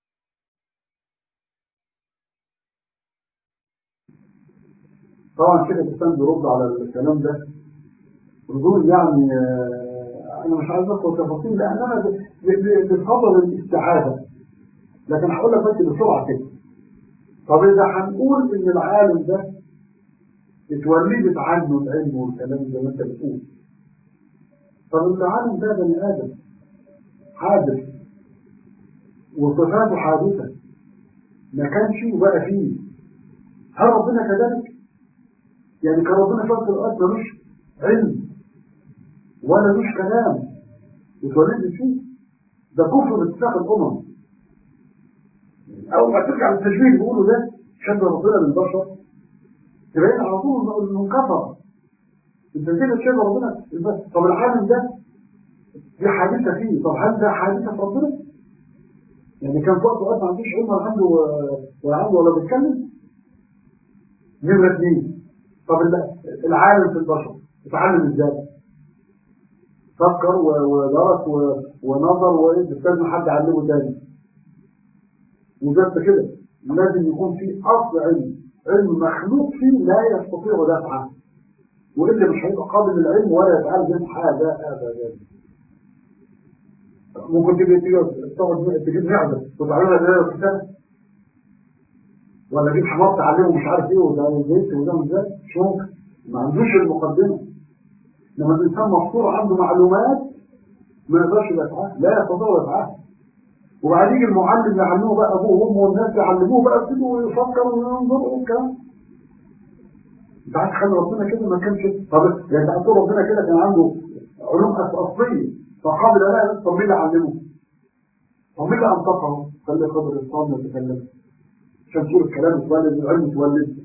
طبعا كده الانسان بيرد على الكلام ده ردود يعني آه انا مش عايز ادخل تفاصيل لان انا بفضل الاستعاذه لكن هقول لك بس بسرعه كده طب اذا هنقول ان العالم ده اتولدت عنه العلم والكلام زي ما انت بتقول طب العالم ده بني ادم حادث وصفاته حادثه ما كانش وبقى فيه هل ربنا كذلك؟ يعني كان ربنا في وقت الارض ملوش علم ولا ملوش كلام اتولدت فيه ده كفر باتفاق الامم اول ما ترجع للتشبيه اللي بيقولوا ده شبه ربنا بالبشر تبين على طول انه كفر انت كده تشبه ربنا طب العالم ده دي حادثه فيه طب هل ده حادثه في ربنا؟ يعني كان في وقت وقت ما عندوش علم ولا عنده ولا عنده ولا بيتكلم نمرة اثنين طب العالم في البشر اتعلم ازاي؟ فكر ودرس ونظر واستاذ حد علمه تاني وجدت كده لازم يكون في اصل علم علم مخلوق فيه لا يستطيع دفعه والا مش هيبقى قابل للعلم ولا يتعلم حاجه ابدا ممكن تيجي تيجي تقعد تجيب نعمه وتعلمها ازاي الكتاب ولا تجيب حمار تعلمه مش عارف ايه وده ازاي وده ازاي مش ممكن ما عندوش المقدمه لما الانسان مفطور عنده معلومات ما يقدرش يدفعها لا يستطيع يدفعها وبعد يجي المعلم يعلمه بقى ابوه وامه والناس يعلموه بقى يبتدوا يفكر وينظر والكلام انت عايز تخلي ربنا كده ما كانش طب يعني انت تقول ربنا كده كان عنده علوم اصليه فقابل لا طب مين اللي علمه؟ طب مين اللي انطقه؟ خلي خبر الانسان يتكلم عشان تقول الكلام اتولد العلم اتولد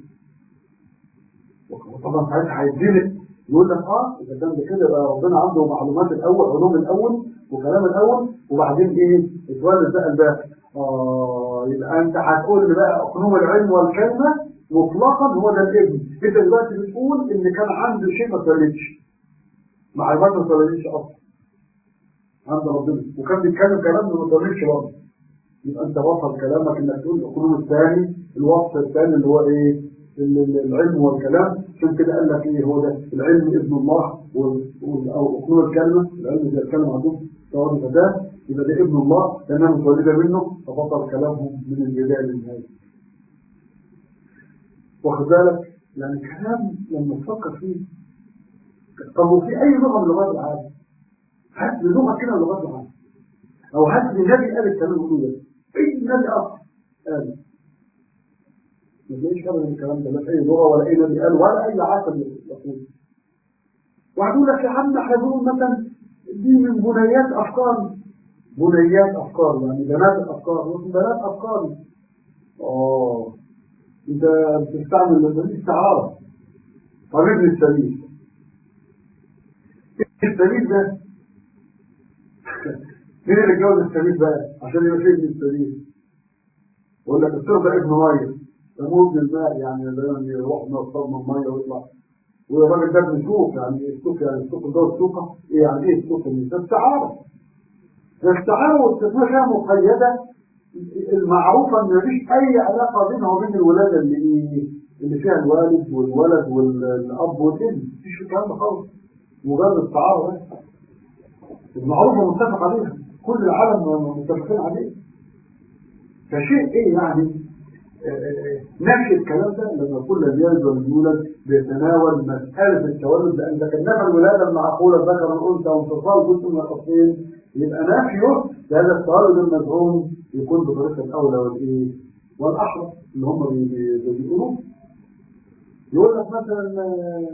وطبعا ساعتها هيتزنق يقول لك اه اذا كان كده يبقى ربنا عنده معلومات الاول علوم الاول وكلام الاول وبعدين ايه اتولد بقى الباقي اه يبقى انت هتقول لي بقى اقنوم العلم والكلمه مطلقا هو ده الابن انت دلوقتي بتقول ان كان عنده شيء ما اتولدش معلومات ما اتولدتش اصلا عند ربنا وكان بيتكلم كلام ما اتولدش برضه يبقى انت وصل كلامك انك تقول الاقنوم الثاني الوصف الثاني اللي هو ايه العلم والكلام عشان كده قال لك ايه هو ده العلم ابن الله او اقنوم الكلمه العلم زي الكلمه عندهم سواء ده يبقى ده ابن الله لانها متولده منه فبطل كلامهم من البدايه للنهايه واخد بالك يعني كلام لما تفكر فيه طب وفي اي لغه من لغات العالم هات لي لغه كده من لغات العالم او هات لي نبي قال الكلام اللي ده اي نبي اصلا قال ما تلاقيش ابدا الكلام ده لا في اي لغه ولا اي نبي قال ولا اي عاقل يقول واحد يقول لك يا عم احنا بنقول مثلا دي من بنيات افكار بنيات افكار يعني بنات الافكار بنات افكار اه انت بتستعمل دي استعاره طب ابن السبيل السبيل ده مين اللي اتجوز السبيل بقى عشان يبقى فيه ابن السبيل ولا الطرف ابن ميه سموه ابن الماء يعني دايما يروح من الصدمه من الميه ويطلع والراجل ده ابن سوق يعني السوق يعني السوق ده السوق ايه يعني ايه السوق ده استعاره الاستعاره والتسميه فيها مقيده المعروفه ان مفيش اي علاقه بينها وبين الولاده اللي ايه اللي فيها الوالد والولد والاب والابن مفيش الكلام ده خالص مجرد استعاره بس المعروفه متفق عليها كل العالم متفقين عليه فشيء ايه يعني نفس الكلام ده لما كل اليالد والمولد بيتناول مسألة التولد لأن إذا كان نفع الولادة المعقولة ذكر الأنثى وانفصال جزء من الخصين يبقى نافيه لهذا التولد المزعوم يكون بطريقة الأولى والإيه والأحرى اللي هم بيقولوه يقول لك مثلا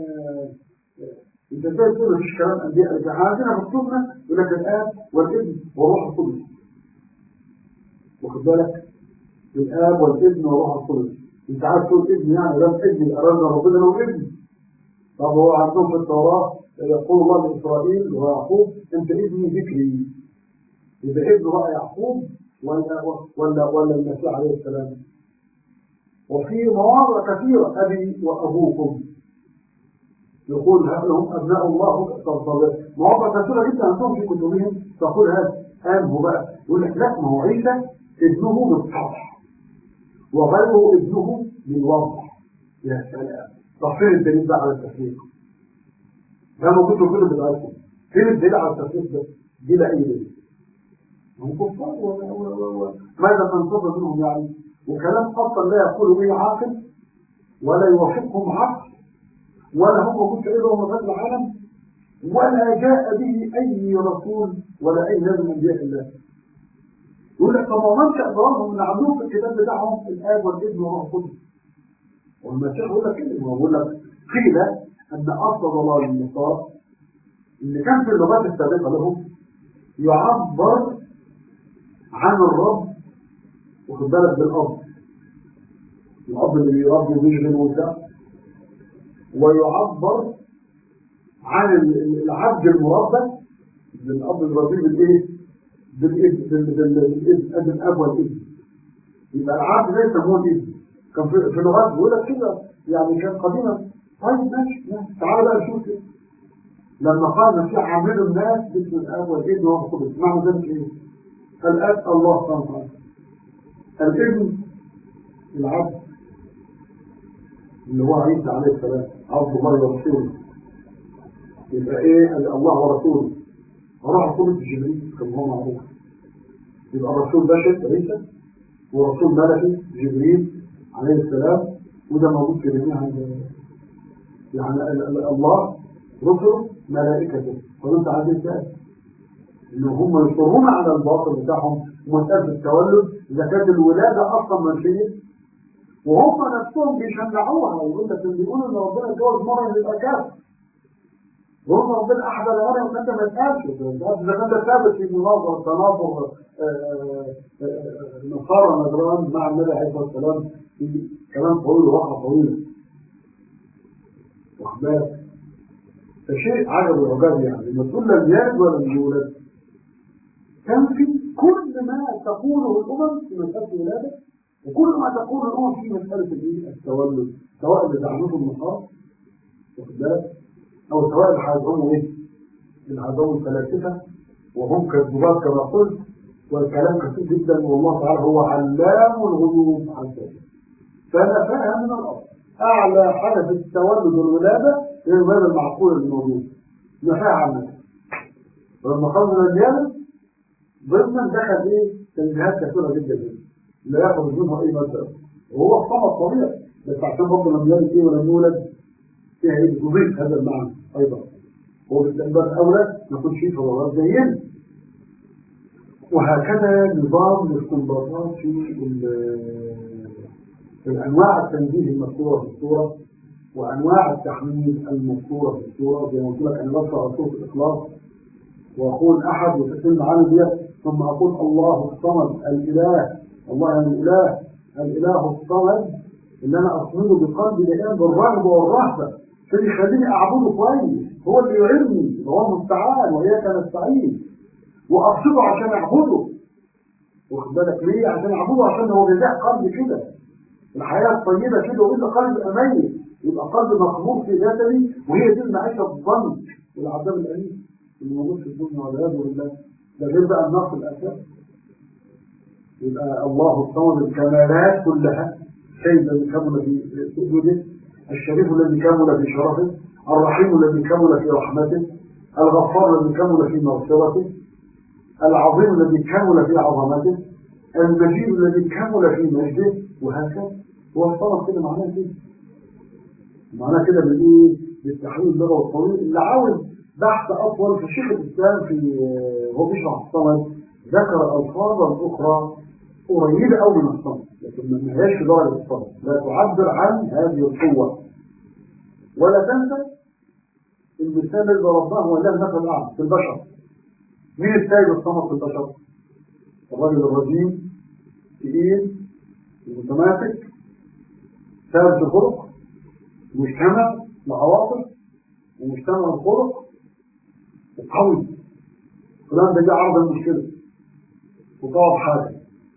انت ازاي تقول مفيش كلام انبياء احنا عندنا في السنه يقول لك الاب والابن والروح القدس واخد بالك الاب والابن والروح القدس انت عارف تقول ابن يعني لم ابن ارادنا ربنا له ابن طب هو عندهم في التوراه يقول الله لاسرائيل ويعقوب انت ابني ذكري يبقى ابنه بقى يعقوب ولا ولا ولا المسيح عليه السلام وفي مواضع كثيره ابي وابوكم يقول هل هم أبناء الله مواضع كثيرة جدا عندهم في كتبهم تقول هذا قام بقى يقول لك لا ما هو عيسى ابنه من السطح وغيره ابنه من وضع يا سلام طب فين الدليل بقى على التفريق؟ ده موجود في الكتب بتاعتكم فين الدليل على التفريق ده؟ دي لا اي دليل هم كفار ماذا تنتظر منهم يعني؟ وكلام اصلا لا يقول به عاقل ولا يوافقهم عقل ولا هم موجود في ايدهم من العالم ولا جاء به اي رسول ولا اي نبي من انبياء الله يقول لك طب ما منشا ضررهم ان عندهم في الكتاب بتاعهم الاب والابن والروح القدس والمسيح يقول لك كده هو بيقول لك قيل ان اصل ضلال النصارى ان كان في اللغات السابقه لهم يعبر عن الرب واخد بالك بالاب الاب اللي بيربي ويشغل وبتاع ويعبر عن العبد المربى بالاب الربيع بالايه؟ بالابن بالابن الاب والابن يبقى العبد ده يسموه الابن كان في في لغات بيقول لك كده يعني كان قديما طيب ماشي تعالى بقى نشوف كده لما قال المسيح عاملوا الناس باسم الاب والابن والروح القدس معنى ذلك ايه؟ الاب الله سبحانه وتعالى الابن العبد اللي هو عيسى عليه السلام عبد الله ورسوله يبقى ايه الله ورسوله وراح القدس جبريل كما هو معروف يبقى الرسول بشر عيسى ورسول ملكي جبريل عليه السلام وده موجود في جميع يعني الله رسله ملائكته فانت عايز ازاي؟ ان هم يصرون على الباطل بتاعهم ومساله التولد اذا كانت الولاده اصلا منفيه وهم نفسهم بيشجعوها ويقول لك بيقولوا ان ربنا اتجوز مره يبقى كافر وهم ربنا احدى الغنى وانت ما تقالش اذا كان ثابت في مناظره تناظر نصارى نجران مع النبي عليه الصلاه والسلام في كلام طويل ووقعه طويله واخد بالك فشيء عجب وعجاب يعني لما تقول لم يلد ولم يولد كان في كل ما تقوله الامم في مساله الولاده وكل ما تقول الأمم في مسألة الإيه؟ التولد سواء اللي دعمته النصارى واخد بالك أو سواء اللي هيدعموا إيه؟ اللي هيدعموا الفلاسفة وهم كذبات كما قلت والكلام كثير جدا والله تعالى هو علام الغيوب عز وجل فنفاها من الأرض أعلى حاجة في التولد والولادة هي الولادة المعقولة الموجودة نفاها عنها ولما قلنا الرجال ضمن دخل إيه؟ تنبيهات كثيرة جدا جدا لا ياخذ منها اي مادة وهو الصمت طبيعي بس عشان برضه لم يلد ايه ولم يولد فيها ايه بتضيف هذا المعنى ايضا هو بالاستنباط الاولى ما يكونش فيه فضلات زينا وهكذا نظام الاستنباطات في في الانواع التنزيه المذكوره في السوره وانواع التحميد المذكوره في السوره زي ما قلت لك انا بشرح سوره الاخلاص وأقول أحد وتتم عنه ديت ثم أقول الله الصمد الإله الله يعني الإله الإله الصمد اللي أنا أصمده بقلبي الآن بالرغبة والرهبة عشان يخليني أعبده كويس هو اللي يعيني هو المستعان وإياك نستعين وأقصده عشان أعبده واخد بالك ليه؟ عشان أعبده عشان هو بيزاح قلبي كده الحياة الطيبة كده وإلا قلب أميت يبقى قلب مقبول في جسدي وهي دي المعيشة الظن والعذاب الأليم اللي موجود في الدنيا والعياذ بالله ده غير بقى النقص الأساسي يبقى الله الصمد الكمالات كلها الشيء الذي كمل في سجوده الشريف الذي كمل في شرفه الرحيم الذي كمل في رحمته الغفار الذي كمل في مغفرته العظيم الذي كمل في عظمته المجيد الذي كمل في مجده وهكذا هو الصمد كده معناه كده معناه كده بالايه بالتحليل اللغوي الطويل اللي عاوز بحث اطول في شيخ الاسلام في هو بيشرح الصمد ذكر الفاظا اخرى قريبه قوي من الصمد لكن ما هياش في درجه الصمد لا تعبر عن هذه القوه ولا تنسى المثال اللي ضربناه هو الله المثل الاعلى في البشر مين السيد الصمد في البشر؟ الرجل الرجيم تقيل المتماسك ثابت الخلق مجتمع العواطف ومجتمع الخلق وقوي فلان ده جه عرض المشكلة وطلب حاجة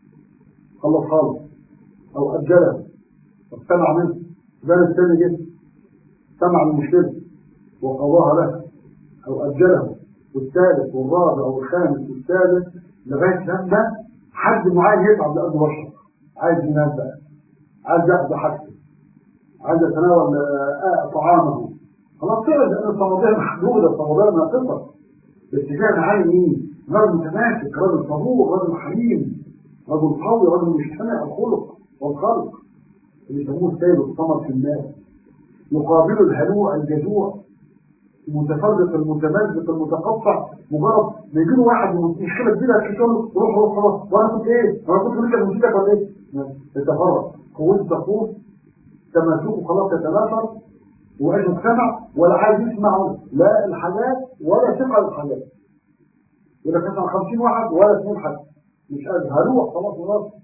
خلص خالص أو أجلها واستمع منه فلان الثاني جه استمع المشكلة وقضاها له أو أجله والثالث والرابع والخامس والسادس لغاية لما حد معين يتعب لأنه بشر عايز ينام بقى عايز ياخد حاجته عايز يتناول طعامه خلاص كده لان الصموديه محدوده الصموديه ناقصه بس كان عالم مين؟ رجل متماسك رجل صبور رجل حليم رجل قوي رجل مجتمع الخلق والخلق اللي يسموه السيد الصمد في الناس يقابل الهلوع الجزوع المتفرق المتمزق المتقطع مجرد ما يجي له واحد مشكله كبيره في شغله روح روح خلاص وانا كنت ايه؟ وانا كنت لسه مشكلتك ولا ايه؟ يتفرق قوته تفوت تماسكه خلاص يتناثر وعيش مجتمع ولا عايز يسمع لا الحاجات ولا ثقه للحاجات يقول لك مثلا 50 واحد ولا اثنين حد مش قادر هروح خلاص خلاص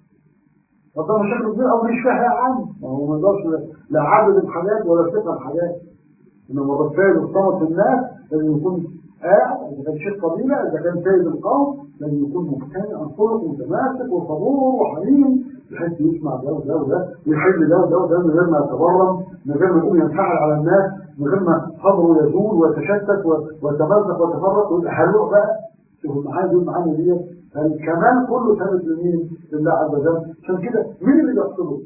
فده مشاكل كبيره او مش فاهم يا عم ما هو ما يقدرش لا عدد الحاجات ولا ثقه الحاجات انما الرسائل الصمت الناس لازم يكون قاعد اذا كان شيخ قبيله اذا كان سيد القوم لازم يكون مقتنع خلق ومتماسك وصبور وحليم بحيث يسمع ده وده وده ويحل ده وده وده من غير ما يتبرم من غير ما يقوم ينفعل على الناس من غير ما صبره يزول ويتشتت ويتمزق ويتفرق ويبقى حلوع بقى شوف المعاني دي المعاني دي الكمال كله ثابت لمين؟ لله عز وجل عشان كده مين اللي يقصده؟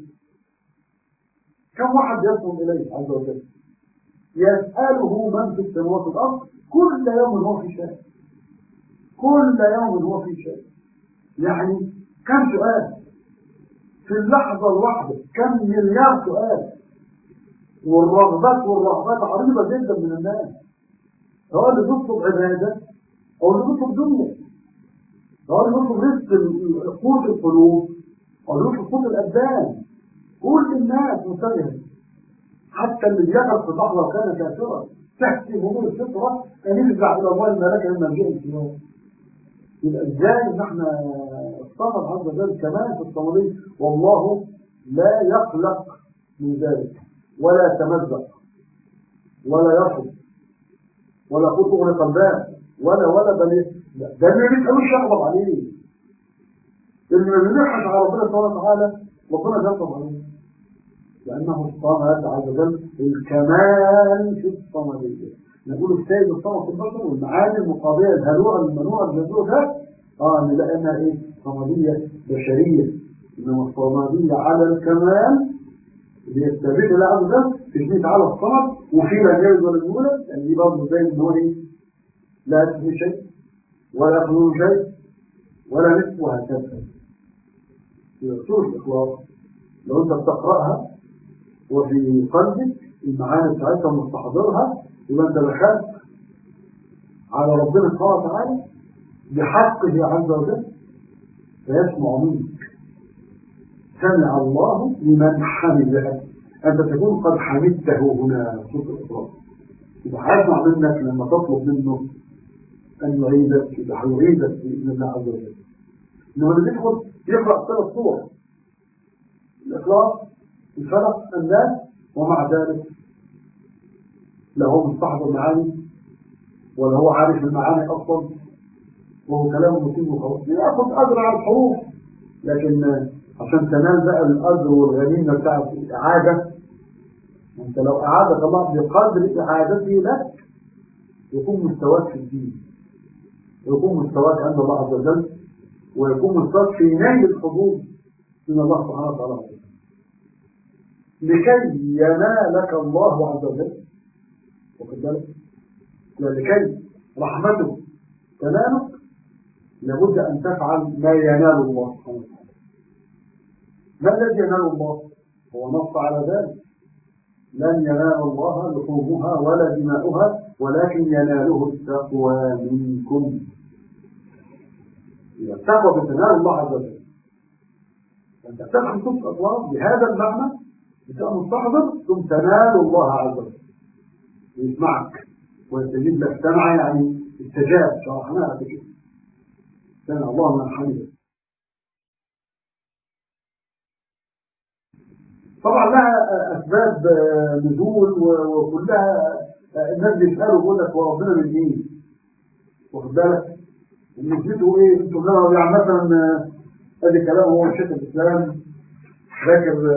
كم واحد يصل اليه عز وجل؟ يسأله من في السماوات والأرض كل يوم هو في شيء كل يوم هو في شيء يعني كم سؤال في اللحظة الواحدة كم مليار سؤال والرغبات والرغبات عريضة جدا من الناس هو اللي بيطلب عبادة أو اللي بيطلب دنيا هو اللي بيطلب رزق قوت القلوب أو اللي بيطلب قوت الأبدان كل الناس متجهة حتى اللي بيقف في لحظة كان كافرا تحكي همور الفطرة أن يرجع إلى الله الملكة لما جاء الإسلام يبقى إزاي إن إحنا الصمد عز وجل كمان في الصمدية والله لا يقلق من ذلك ولا يتمزق ولا يرفض ولا يقول أغلق الباب ولا ولا بل ده اللي ما بيسألوش يغضب عليه اللي ما بيلحش على ربنا سبحانه وتعالى ربنا يغضب عليه لأنه الصمد عز وجل الكمال في الصمدية نقول السيد الصمد في البشر والمعاني المقابلة الهلوع المنوع الجزوع ده اه نلاقي انها ايه صمدية بشرية انما الصمدية على الكمال اللي يستبيح الله عز وجل تثبيت على الصمد وفي لا يجوز ولا يولد يعني دي برضه زي ان هو ايه لا تثبت شيء ولا يخلو شيء ولا نصف وهكذا في سورة الإخلاص لو أنت بتقرأها وفي قلبك المعاني بتاعتها مستحضرها يبقى انت دخلت على ربنا سبحانه وتعالى بحقه عز وجل فيسمع منك سمع الله لمن حمده انت تكون قد حمدته هنا سوره الاخلاص يبقى هيسمع منك لما تطلب منه أن يعيدك يبقى هيعيدك بإذن الله عز وجل إنما اللي يدخل يقرأ ثلاث صور الإخلاص الفلق الناس ومع ذلك لا هو مستحضر معاني ولا هو عارف المعاني أصلا وهو كلام مصيب وخلاص ياخد أجر على الحروف لكن عشان تنال بقى الأجر والغنيمة بتاعت الإعادة أنت لو أعادك الله بقدر إعادته لك يكون مستواك في الدين ويكون مستواك عند الله عز وجل ويكون مستواك في نيل الحظوظ من الله سبحانه وتعالى لكي ينالك الله عز وجل واخد بالك لكي رحمته تنالك لابد أن تفعل ما ينال الله سبحانه وتعالى ما الذي ينال الله هو نص على ذلك لن ينال الله لحومها ولا دماؤها ولكن يناله التقوى منكم إذا التقوى بتنال الله عز وجل فأنت تفهم خمس أطلاق بهذا المعنى بتبقى مستحضر ثم تنال الله عز وجل ويسمعك ويستجيب لك سمع يعني استجاب شرحناها في كده سمع الله من حمده طبعا لها أسباب نزول وكلها الناس بيسألوا يقول لك هو ربنا من مين؟ واخد بالك؟ نسبته ايه؟ انتم لنا يعني مثلا ادي كلام هو شيخ الاسلام ذاكر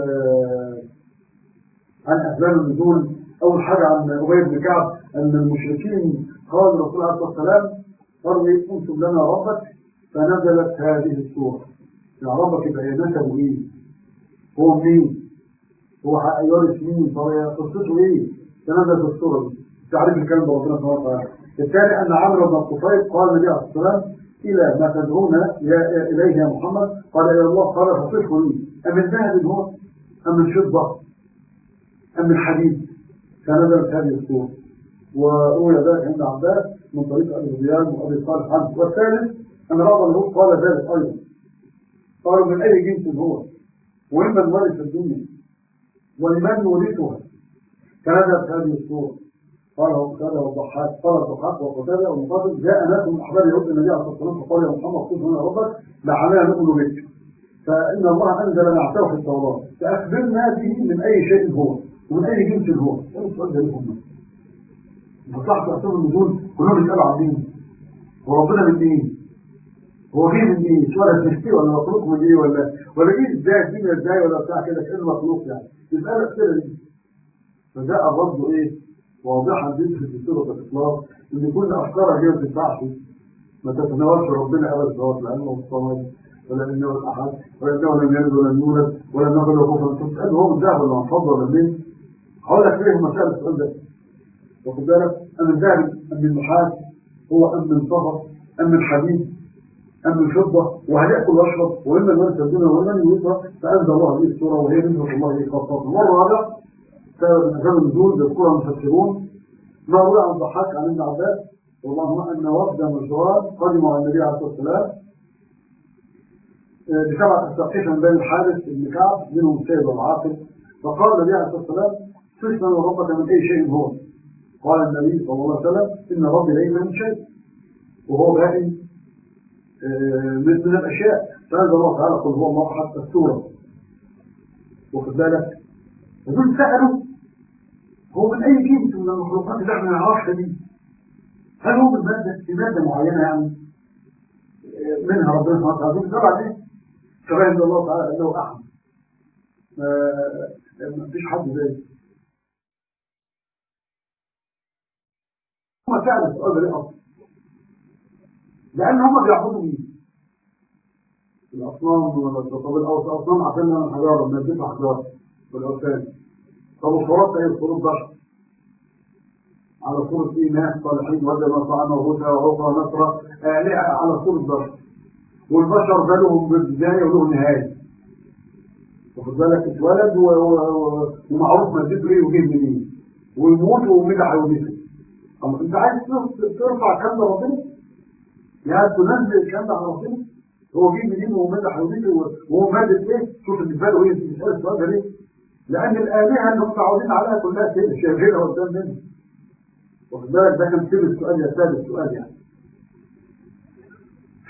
عن اسباب النزول اول حاجه عن ابي بن كعب ان المشركين قال الرسول عليه الصلاه والسلام قالوا ايه انتم لنا ربك فنزلت هذه السوره يا ربك يبقى نسبه ايه؟ هو مين؟ هو يورث مين؟ هو قصته ايه؟ تنزلت السوره دي تعريف الكلام ده ربنا سبحانه وتعالى الثاني ان عمرو بن الطفيل قال النبي عليه الصلاه والسلام الى ما تدعونا اليه يا محمد قال الى الله قال فصفه لي ام من ذهب هو ام من فضه ام من حديد فنزلت هذه السوره وروي ذلك عند عباس من طريق ابي زياد وابي صالح عنه والثالث ان بعض الناس قال ذلك ايضا قالوا من اي جنس هو وممن ورث الدنيا ولمن يورثها فنزلت هذه السوره قال قتادة والضحاك قال الضحاك وقتادة والمقاتل جاء ناس من أحباب يهود النبي عليه الصلاة والسلام فقال يا محمد خذ هنا ربك لعلنا نؤمن بك فإن الله أنزل نعته في التوراة فأخبرنا به من أي شيء هو ومن أي جنس هو هذا السؤال ده لهم مصلحة أسباب النزول كلهم بيسألوا عن مين هو ربنا من مين هو جه من مين شو ولا تشتي ولا مخلوق من ايه ولا ولا ايه ازاي الدنيا ازاي ولا بتاع كده كأنه مخلوق يعني يسأل الأسئلة دي فجاء الرد ايه واضحا جدا في سورة الإخلاص إن كل أفكارها دي ما تنفعش ما تتناولش ربنا أبدا سواء لأنه الصمد ولا إنه الأحد ولا إنه لم يلد ولم يولد ولا إنه له كفر تسأل هو من ذهب ولا من فضة ولا منين؟ هقول لك ليه مسألة السؤال ده واخد بالك أم من ذهب أم من نحاس هو أم من صفر أم من حديد أم من فضة وهيأكل ويشرب وإما الناس الدنيا ومن يوسف فأنزل الله هذه السورة وهي نزلة الله هي خاصة مرة رابعة سبب من أسباب النزول يذكرها المفسرون ما روى عن الضحاك عن ابن عباس والله أن وفد مجران قدموا على النبي عليه الصلاة والسلام بسبعة أساقيف من بين الحارث بن كعب منهم السيد والعاقل فقال النبي عليه الصلاة والسلام تسمن ربك من أي شيء هو قال النبي صلى الله عليه وسلم إن ربي ليس من شيء وهو بائن من الأشياء فأنزل الله تعالى قل هو الله أحد السورة واخد بالك فدول سألوا هو من أي جنس من المخلوقات اللي احنا نعرفها دي هل هو من مادة في مادة معينة يعني منها ربنا سبحانه وتعالى طبعا ايه فبين الله تعالى انه احد ما فيش حد زيه هم سألوا السؤال ده ليه اصلا لان هم بيعبدوا مين الاصنام ولا طب الاصنام عشان انا حجاره ما بيدفع حجاره والاوثان طب الصورات ايه صورة بشر على صورة ايه ناس صالحين وجه ما فعلنا وهدى وعوقى نصرة آلهة على صورة بشر والبشر ده لهم بداية ولهم نهاية واخد بالك اتولد ومعروف مادته ايه وجه منين ويموت ومين هيولده طب انت عايز ترفع الكلام ده ربنا؟ يعني تنزل الكلام ده على ربنا؟ هو جه منين ومين هيولده وهو مادة ايه؟ شوف بالنسبة له ايه بتسأل السؤال ده ليه؟ لأن الآلهة اللي متعودين عليها كلها كده شايفينها قدام منه واخد بالك ده كان سر السؤال يا سادس السؤال يعني ف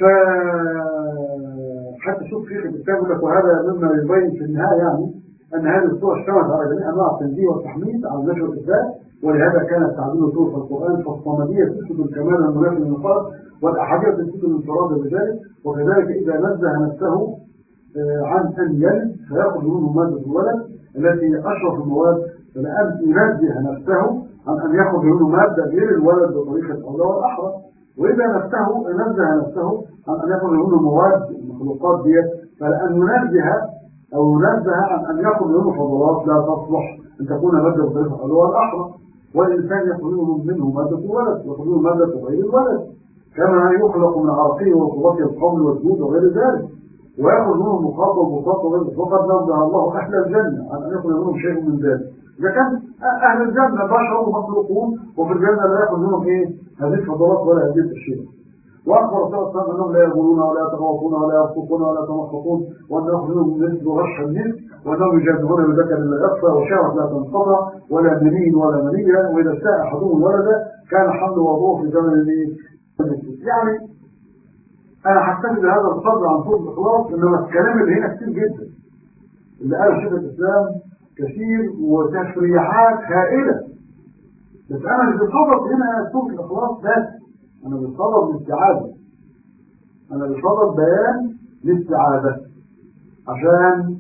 حتى شوف في الكتاب يقول لك وهذا مما يبين في النهايه يعني ان هذه الصوره اشتملت على جميع انواع التنزيه والتحميد على النشر والاثبات ولهذا كانت تعديل صوره القران فالصمديه تثبت الكمال المنافي للنقاط والاحاديث تثبت الانفراد بذلك وكذلك اذا نزه نفسه عن ان يلد فياخذ منه ماده الولد التي اشرف المواد فلان ينزه نفسه عن ان ياخذ منه ماده غير الولد بطريقه الاولى والاحرى واذا نفسه نزه نفسه عن ان ياخذ منه مواد المخلوقات ديت فلان ينزه او ينزه عن ان ياخذ منه فضلات لا تصلح ان تكون ماده بطريقه الاولى والاحرى والانسان ياخذ منه منه ماده الولد وياخذ منه ماده غير الولد كما يخلق من عرقه ورطوبته القمل والدود وغير ذلك ويأخذ منهم مخاطب ومخاطب وغير وقد نبه الله أهل الجنة عن أن يأخذ منهم شيء من ذلك إذا كان أهل الجنة بشر ومخلوقون وفي الجنة لا يأخذ منهم إيه هذه الفضلات ولا هذه الأشياء وأخبر صلى الله عليه وسلم أنهم لا يقولون ولا يتغوطون ولا يصدقون ولا يتمخطون وأن يأخذ منهم مثل غش النسك وأنهم يجادلون بذكر لا يخفى وشعرة لا تنقطع ولا منين ولا منية وإذا ساء أحدهم ولد كان حمل وضوء في زمن يعني انا حسيت بهذا الصدر عن صوت الاخلاص انما الكلام اللي هنا كتير جدا اللي قاله شيخ الاسلام كثير وتشريحات هائله بس انا اللي بصدد هنا صوت الاخلاص بس انا بصدد الاستعاده انا بصدد بيان الاستعاده عشان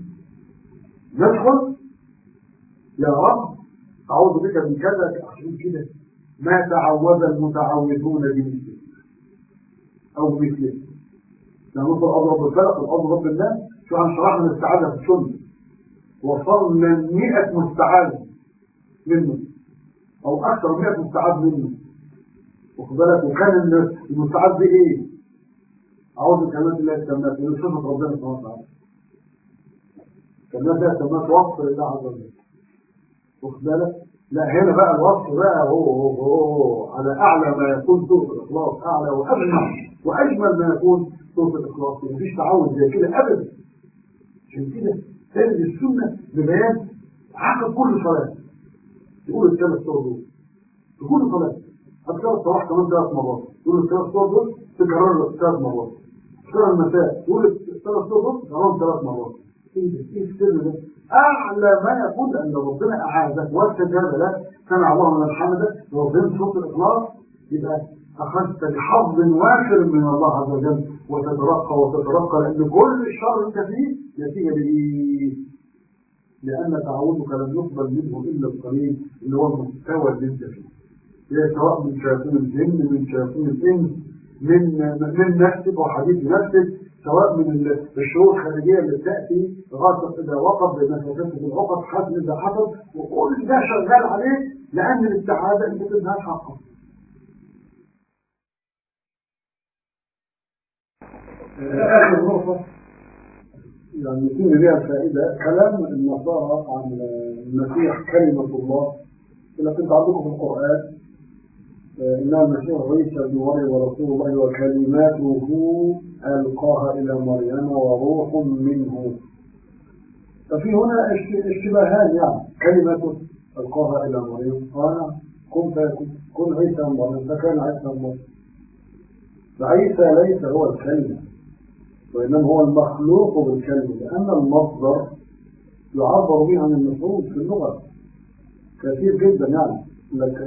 ندخل يا رب اعوذ بك من كذا عشان كده ما تعوذ المتعوذون بمثله او بمثله يعني نقول اضرب الفلق واضرب الناس شو عن شرحنا الاستعاذه في السنه وصلنا 100 مستعاذ منه او اكثر من 100 مستعاذ منه واخد بالك وكان المستعاذ بايه؟ اعوذ بكلمات الله التامات من صفه ربنا سبحانه وتعالى كلمات الله التامات وصف لله عز وجل واخد بالك؟ لا هنا بقى الوصف بقى هو هو هو على اعلى ما يكون سوره الاخلاص اعلى واجمل واجمل ما يكون سوره الاخلاص مفيش تعود زي كده ابدا عشان كده تجد السنه ببيان عقب كل صلاه تقول الثلاث صور دول في كل صلاه هتكرر الصباح كمان ثلاث مرات تقول الثلاث صور دول تكرر ثلاث مرات تكرر المساء تقول الثلاث صور دول تكررهم ثلاث مرات ايه ده ايه السر ده اعلى ما يكون ان ربنا اعاذك واستجاب لك سمع الله من الحمد لو فهمت صوت الاخلاص يبقى اخذت بحظ وافر من الله عز وجل وتترقى وتترقى لان كل الشر انت فيه نتيجه لايه؟ لان تعودك لم يقبل منه الا القليل اللي هو المستوى اللي انت فيه. هي سواء من شياطين الجن من شياطين الانس من من نفسك وحديث نفسك سواء من الشرور الخارجيه اللي بتاتي لغايه اذا وقف بمسافات في العقد حسب اذا حصل وكل ده شغال عليه لان الاستعاده انت تنهاش حقها. اخر نقطه يعني يكون بها الفائده كلام النصارى عن المسيح كلمه الله اللي كنت عندكم في القران إنما المسيح عيسى بن مريم ورسول الله وكلماته ألقاها إلى مريم وروح منه ففي هنا اشتباهان يعني كلمة ألقاها إلى مريم قال كن فيكون كن عيسى بن مريم فكان عيسى بن مريم فعيسى ليس هو الكلمة وإنما هو المخلوق بالكلمة لأن المصدر يعبر به عن المفعول في اللغة كثير جدا يعني لك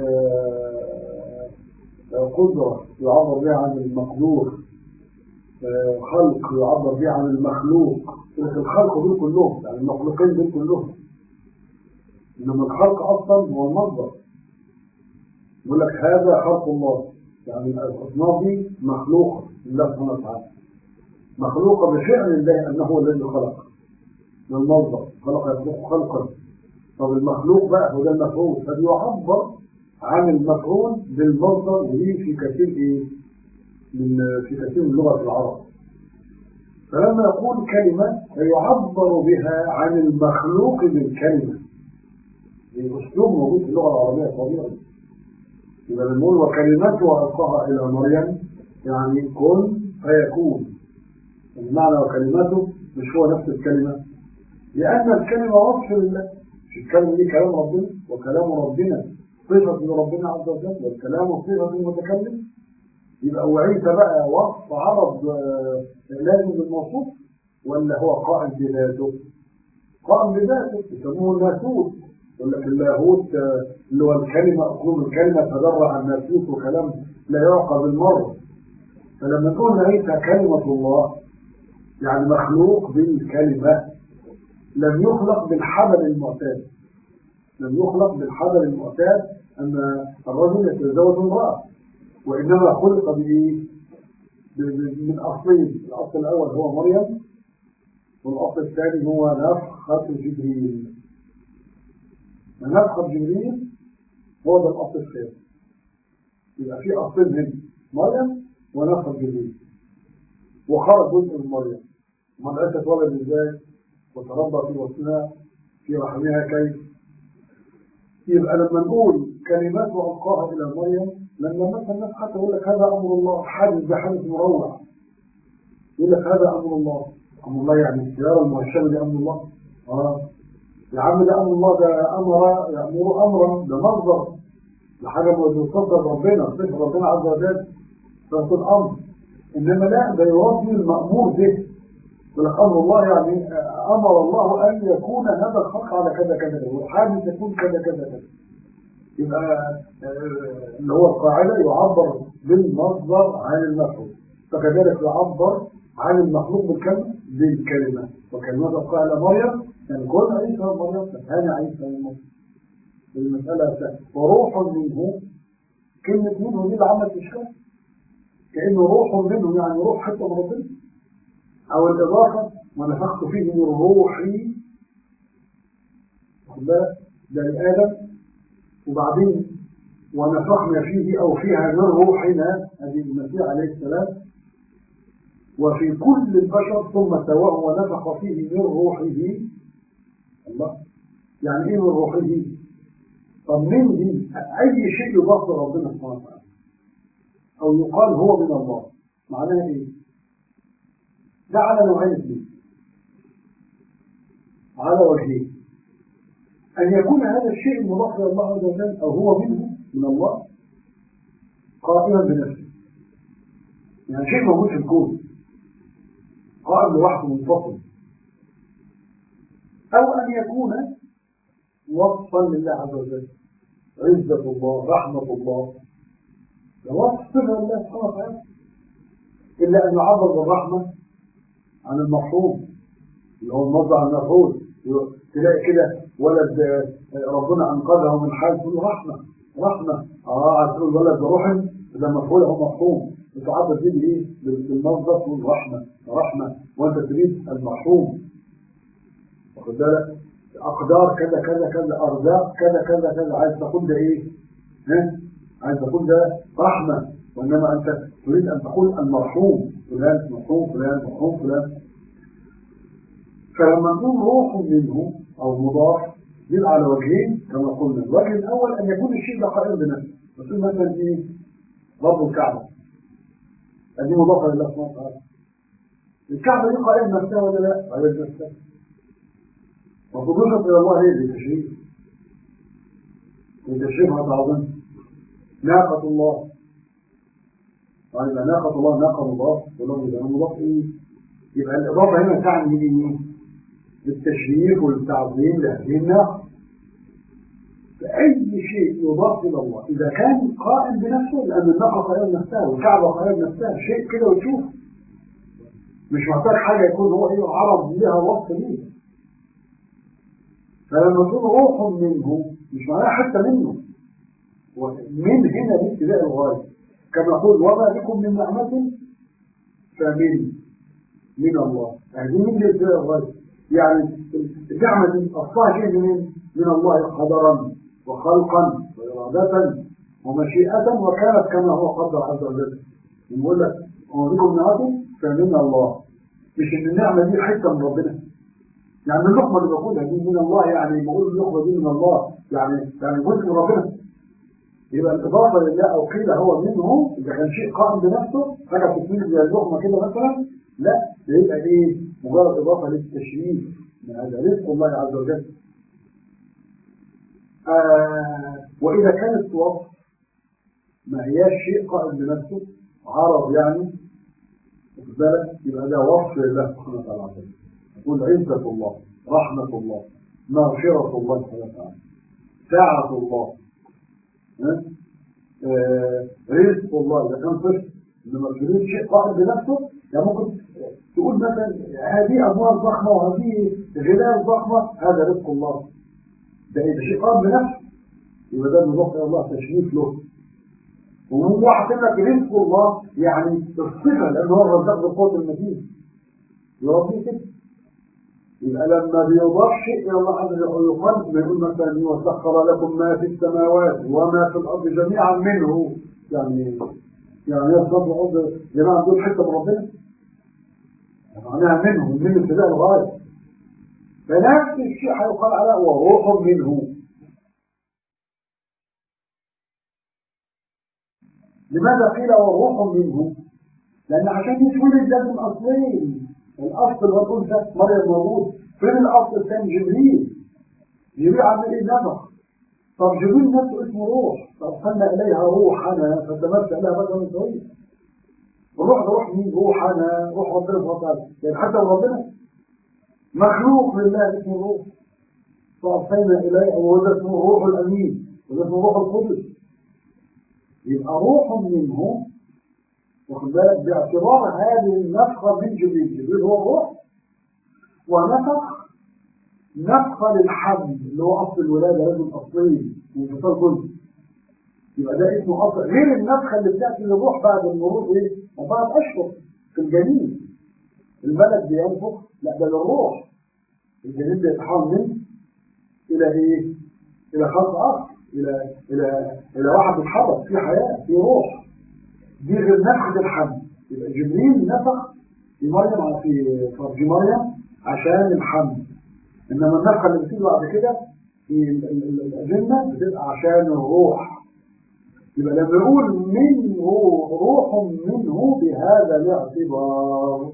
قدرة يعبر بها عن المقدور خلق يعبر بها عن المخلوق الخلق دول كلهم يعني المخلوقين دول كلهم إنما الخلق أصلا هو المصدر يقول لك هذا خلق الله يعني الأصناف دي مخلوقة لله سبحانه وتعالى مخلوقة بفعل الله أنه هو الذي خلق من المصدر خلق يخلق خلقا طب المخلوق بقى هو ده المفعول فبيعبر عن المفعول بالمصدر ودي في كثير ايه من في كثير من لغه العرب فلما يقول كلمه فيعبر بها عن المخلوق بالكلمه الاسلوب موجود في اللغه العربيه طبيعي يبقى بنقول وكلمته القاها الى مريم يعني كن فيكون المعنى وكلمته مش هو نفس الكلمه لان الكلمه وصف لله مش الكلمه دي كلام ربنا وكلام ربنا صفة من ربنا عز وجل والكلام صفة المتكلم يبقى وعيسى بقى وصف عرض آه، لازم بالموصوف ولا هو قائم بذاته قائم بذاته يسموه الناسوت يقول لك اللاهوت آه، اللي هو الكلمة أقوم الكلمة تدرع عن الناسوت وكلام لا يعقل بالمرة فلما نقول عيسى كلمة الله يعني مخلوق بالكلمة لم يخلق بالحبل المعتاد لم يخلق بالحبل المعتاد أن الرجل يتزوج امرأة وإنما خلق بإيه؟ ب- ب- من أصلين الأصل الأول هو مريم والأصل الثاني هو نفخة جبريل نفخة جبريل هو ده الأصل الثاني يبقى في أصلين هنا مريم ونفخة جبريل وخرج جزء من مريم من عيسى اتولد ازاي وتربى في وسطها في رحمها كيف يبقى لما نقول كلمات وألقاها إلى مريم لما مثلا الناس حتى يقول لك هذا أمر الله حادث بحادث مروع يقول لك هذا أمر الله أمر الله يعني السيارة المهشمة دي أمر الله آه يا عم ده أمر الله ده أمر يأمر أمرا ده مصدر ده حاجة بتصدر ربنا صفر ربنا عز وجل فيكون أمر إنما لا ده يراد به المأمور به يقول لك أمر الله يعني أمر الله أن يكون هذا الخلق على كذا كذا كذا والحادث يكون كذا كذا كذا يبقى آه، اللي هو القاعدة يعبر بالمصدر عن المفعول فكذلك يعبر عن المخلوق بالكلمة بالكلمة وكلمات القاعدة مريم يعني كل عيسى مريم فكان عيسى مريم المسألة سهلة. وروح منه كلمة منه دي اللي عملت إشكال كأنه روح منه يعني روح حتى من ربنا أو الإضافة ونفخت فيه من روحي واخد بالك؟ ده لآدم وبعدين ونفخنا فيه أو فيها من روحنا هذه المسيح عليه السلام وفي كل البشر ثم سواه ونفخ فيه من روحه الله يعني ايه من روحه طب من دي اي شيء يضاف لربنا سبحانه وتعالى او يقال هو من الله معناها ايه ده على نوعين اثنين على وجهين أن يكون هذا الشيء المضاف إلى الله عز وجل أو هو منه من الله قائما بنفسه يعني شيء موجود في الكون قائم لوحده منفصل أو أن يكون وصفا لله عز وجل عزة الله رحمة الله ده وصف صفة لله سبحانه وتعالى إلا أن يعبر بالرحمة عن المفهوم اللي هو الموضع عن المفعول تلاقي كده ولد آه، ربنا أنقذه من حال تقول له رحمة رحمة اه عايز تقول ولد بروح ده مفعول هو مفهوم بتعبر دي بايه بال- بالمصدر تقول رحمة رحمة وانت تريد المرحوم واخد بالك اقدار كذا كذا كذا ارزاق كذا كذا كذا عايز تقول ده ايه ها عايز تقول ده رحمة وانما انت تريد ان تقول المرحوم فلان مرحوم فلان مرحوم فلان فلما نقول روح منه او مضاف يبقى على وجهين كما قلنا الوجه الاول ان يكون الشيء ده قائم بنفسه مثل مثلا ايه رب الكعبه هذه مضافه لله سبحانه وتعالى الكعبه دي قائم نفسها ولا لا؟ قائم نفسها وتضيفت الى الله ليه؟ للتشريف لتشريفها تعظيم ناقة الله طيب ناقة الله ناقة مضاف ولو يبقى مضاف ايه؟ يبقى الإضافة هنا تعني ايه؟ بالتشريف والتعظيم لهذه الناقة فأي شيء يضاف إلى الله إذا كان قائم بنفسه لأن الناقة قائمة بنفسها والكعبة قائمة بنفسها شيء كده وتشوف مش محتاج حاجة يكون هو إيه عرض ليها وصف ليه فلما تقول روح منه مش معناها حتى منه من هنا لابتداء الغاية كما يقول وما بكم من نعمة فمن من الله يعني دي من لابتداء الغاية يعني النعمة دي أصلها شيء من من الله قدرا وخلقا وإرادة ومشيئة وكانت كما هو قدر عز وجل يقول لك وما بكم من نعمة فمن الله مش إن النعمة دي حتة من ربنا يعني اللقمة اللي باكلها دي من الله يعني بقول اللقمة دي من الله يعني يعني جزء من ربنا يبقى الإضافة لله أو قيل هو منه إذا كان شيء قائم بنفسه حاجة تكمل زي اللقمة كده مثلا لا ده يبقى إيه مجرد إضافة للتشريف من هذا رزق الله عز وجل آه وإذا كانت وصف ما هياش شيء قائم بنفسه عرض يعني واخد بالك يبقى ده وصف لله سبحانه وتعالى عز وجل يقول عزة الله رحمة الله مغفرة الله سبحانه وتعالى ساعة الله ها؟ آه، رزق الله إذا كان طفل إنما تريد شيء قائم بنفسه يعني ممكن تقول مثلا هذه أموال ضخمة وهذه غلال ضخمة هذا رزق الله ده إذا شيء قائم بنفسه يبقى ده بنروح إلى الله تشريف له وهو واحد لك رزق الله يعني الصفة لأن هو الرزاق بالقوة المتين يربيه كده يبقى لما بيضاف شيء إلى الله عز وجل يقال يقول مثلا وسخر لكم ما في السماوات وما في الأرض جميعا منه يعني يعني يصدر الأرض جماعة دول حتة من ربنا معناها منه من ابتداء الغاية فنفس الشيء هيقال على وروح منه لماذا قيل وروح منه؟ لأن عشان يتولد ده من أصلين الأصل والأنثى مريم موجود فين الأصل الثاني جبريل جبريل عمل إيه نفخ طب جبريل نفسه اسمه روح فأرسلنا إليها روحنا فتمثل لها بشرا سويا الروح ده روح مين؟ روحنا روح ربنا سبحانه وتعالى يعني حتى ربنا مخلوق لله اسمه روح فأرسلنا إليه وده اسمه روح الأمين وده اسمه روح القدس يبقى روح منه واخد بالك باعتبار هذه النفخة من جبريل جبريل هو الروح ونفخ نفخة للحمل اللي هو أصل الولادة لازم أصلين وانفصال كله يبقى ده اسمه أصل غير النفخة اللي بتأتي للروح بعد المرور إيه؟ أربعة أشهر في الجنين الملك بينفخ لا ده للروح الجنين بيتحول منه إلى إيه؟ إلى خلق آخر إلى إلى إلى واحد بيتحرك في حياة في روح دي غير نفخة الحمل يبقى جبريل نفخ في مريم في فرج مريم عشان الحمل إنما النفخة اللي بتيجي بعد كده في الأجنة بتبقى عشان الروح يبقى لما يقول منه روح منه بهذا الاعتبار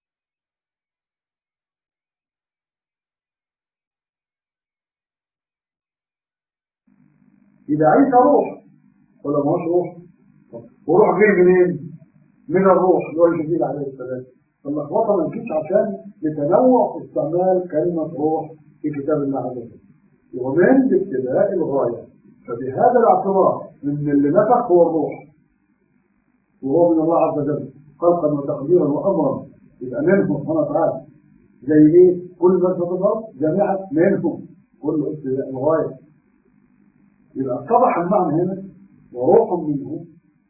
يبقى عيسى روح ولا ما هوش روح وروح جاي منين من الروح اللي هو جبريل عليه السلام فاللخبطه ما تجيش عشان لتنوع استعمال كلمه روح في كتاب الله عز وجل ومن ابتداء الغايه فبهذا الاعتبار ان اللي نفخ هو الروح وهو من الله عز وجل خلقا وتقديرا وامرا يبقى منه سبحانه وتعالى زي ايه كل من في الارض جميعا منه كل ابتداء الغايه يبقى اتضح المعنى هنا وروح منه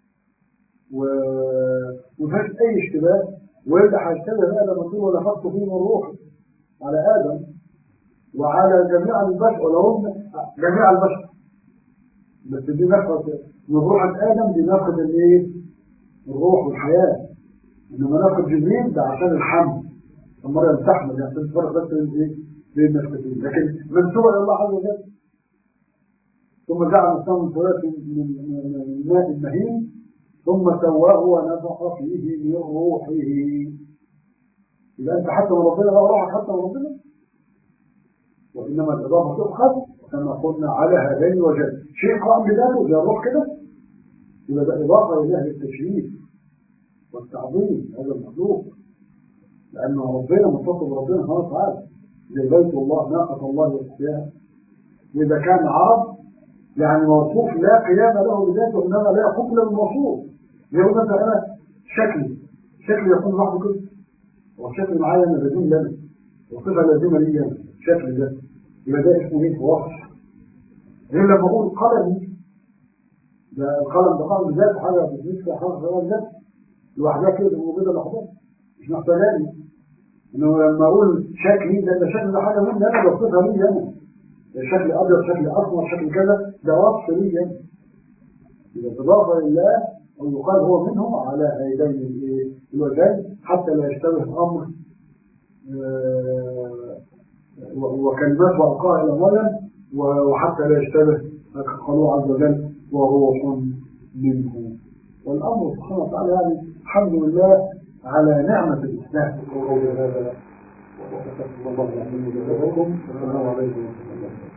ومفيش اي اشتباه ويبقى هيشتبه بقى لما تقول ولفظت فيه من روح على ادم وعلى جميع البشر ولهم جميع البشر بس دي نفخه من روح ادم دي نفخه الايه؟ الروح والحياه انما نفخه جبريل ده عشان الحمل المرأة تحمل يعني تفرق بس ايه بين النفختين لكن منسوبة الى الله عز وجل ثم جعل الإنسان من ثلاث من ماء المهين ثم سواه ونفخ فيه من روحه إذا أنت حتى من ربنا لا روحك حتى من ربنا وإنما الإضافة تؤخذ كما قلنا على هذين الوجهين شيء قائم بذاته زي الروح كده يبقى ده إضافة إليه للتشريف والتعظيم هذا المخلوق لأنه ربنا متصل بربنا سبحانه وتعالى زي بيت الله ناقة الله وإحياها وإذا كان عرب يعني موصوف لا قيام له بذاته انما لا حكم للموصوف يقول مثلا انا شكلي شكلي يكون لوحده كده والشكل معايا انا بدون لنا وصفه لازمه لي انا الشكل ده يبقى ده اسمه ايه وصف غير لما اقول قلمي ده القلم ده قلم ذات حاجه بتمسك حاجه غير ذات لوحدها كده موجوده لوحدها مش محتاجاني انه لما اقول شكلي ده ده شكل ده حاجه مني انا بوصفها لي انا شكل ابيض شكل اسمر شكل كذا ده وصف لي يعني اذا اضافه لله او يقال هو منه على هذين الوجهين حتى لا يشتبه الامر وكلمات والقاها الى مريم وحتى لا يشتبه قالوا عز وجل وروح منه والامر سبحانه وتعالى يعني الحمد لله على نعمه الاسلام وقول هذا وأستغفر الله العظيم لكم السلام عليكم ورحمه الله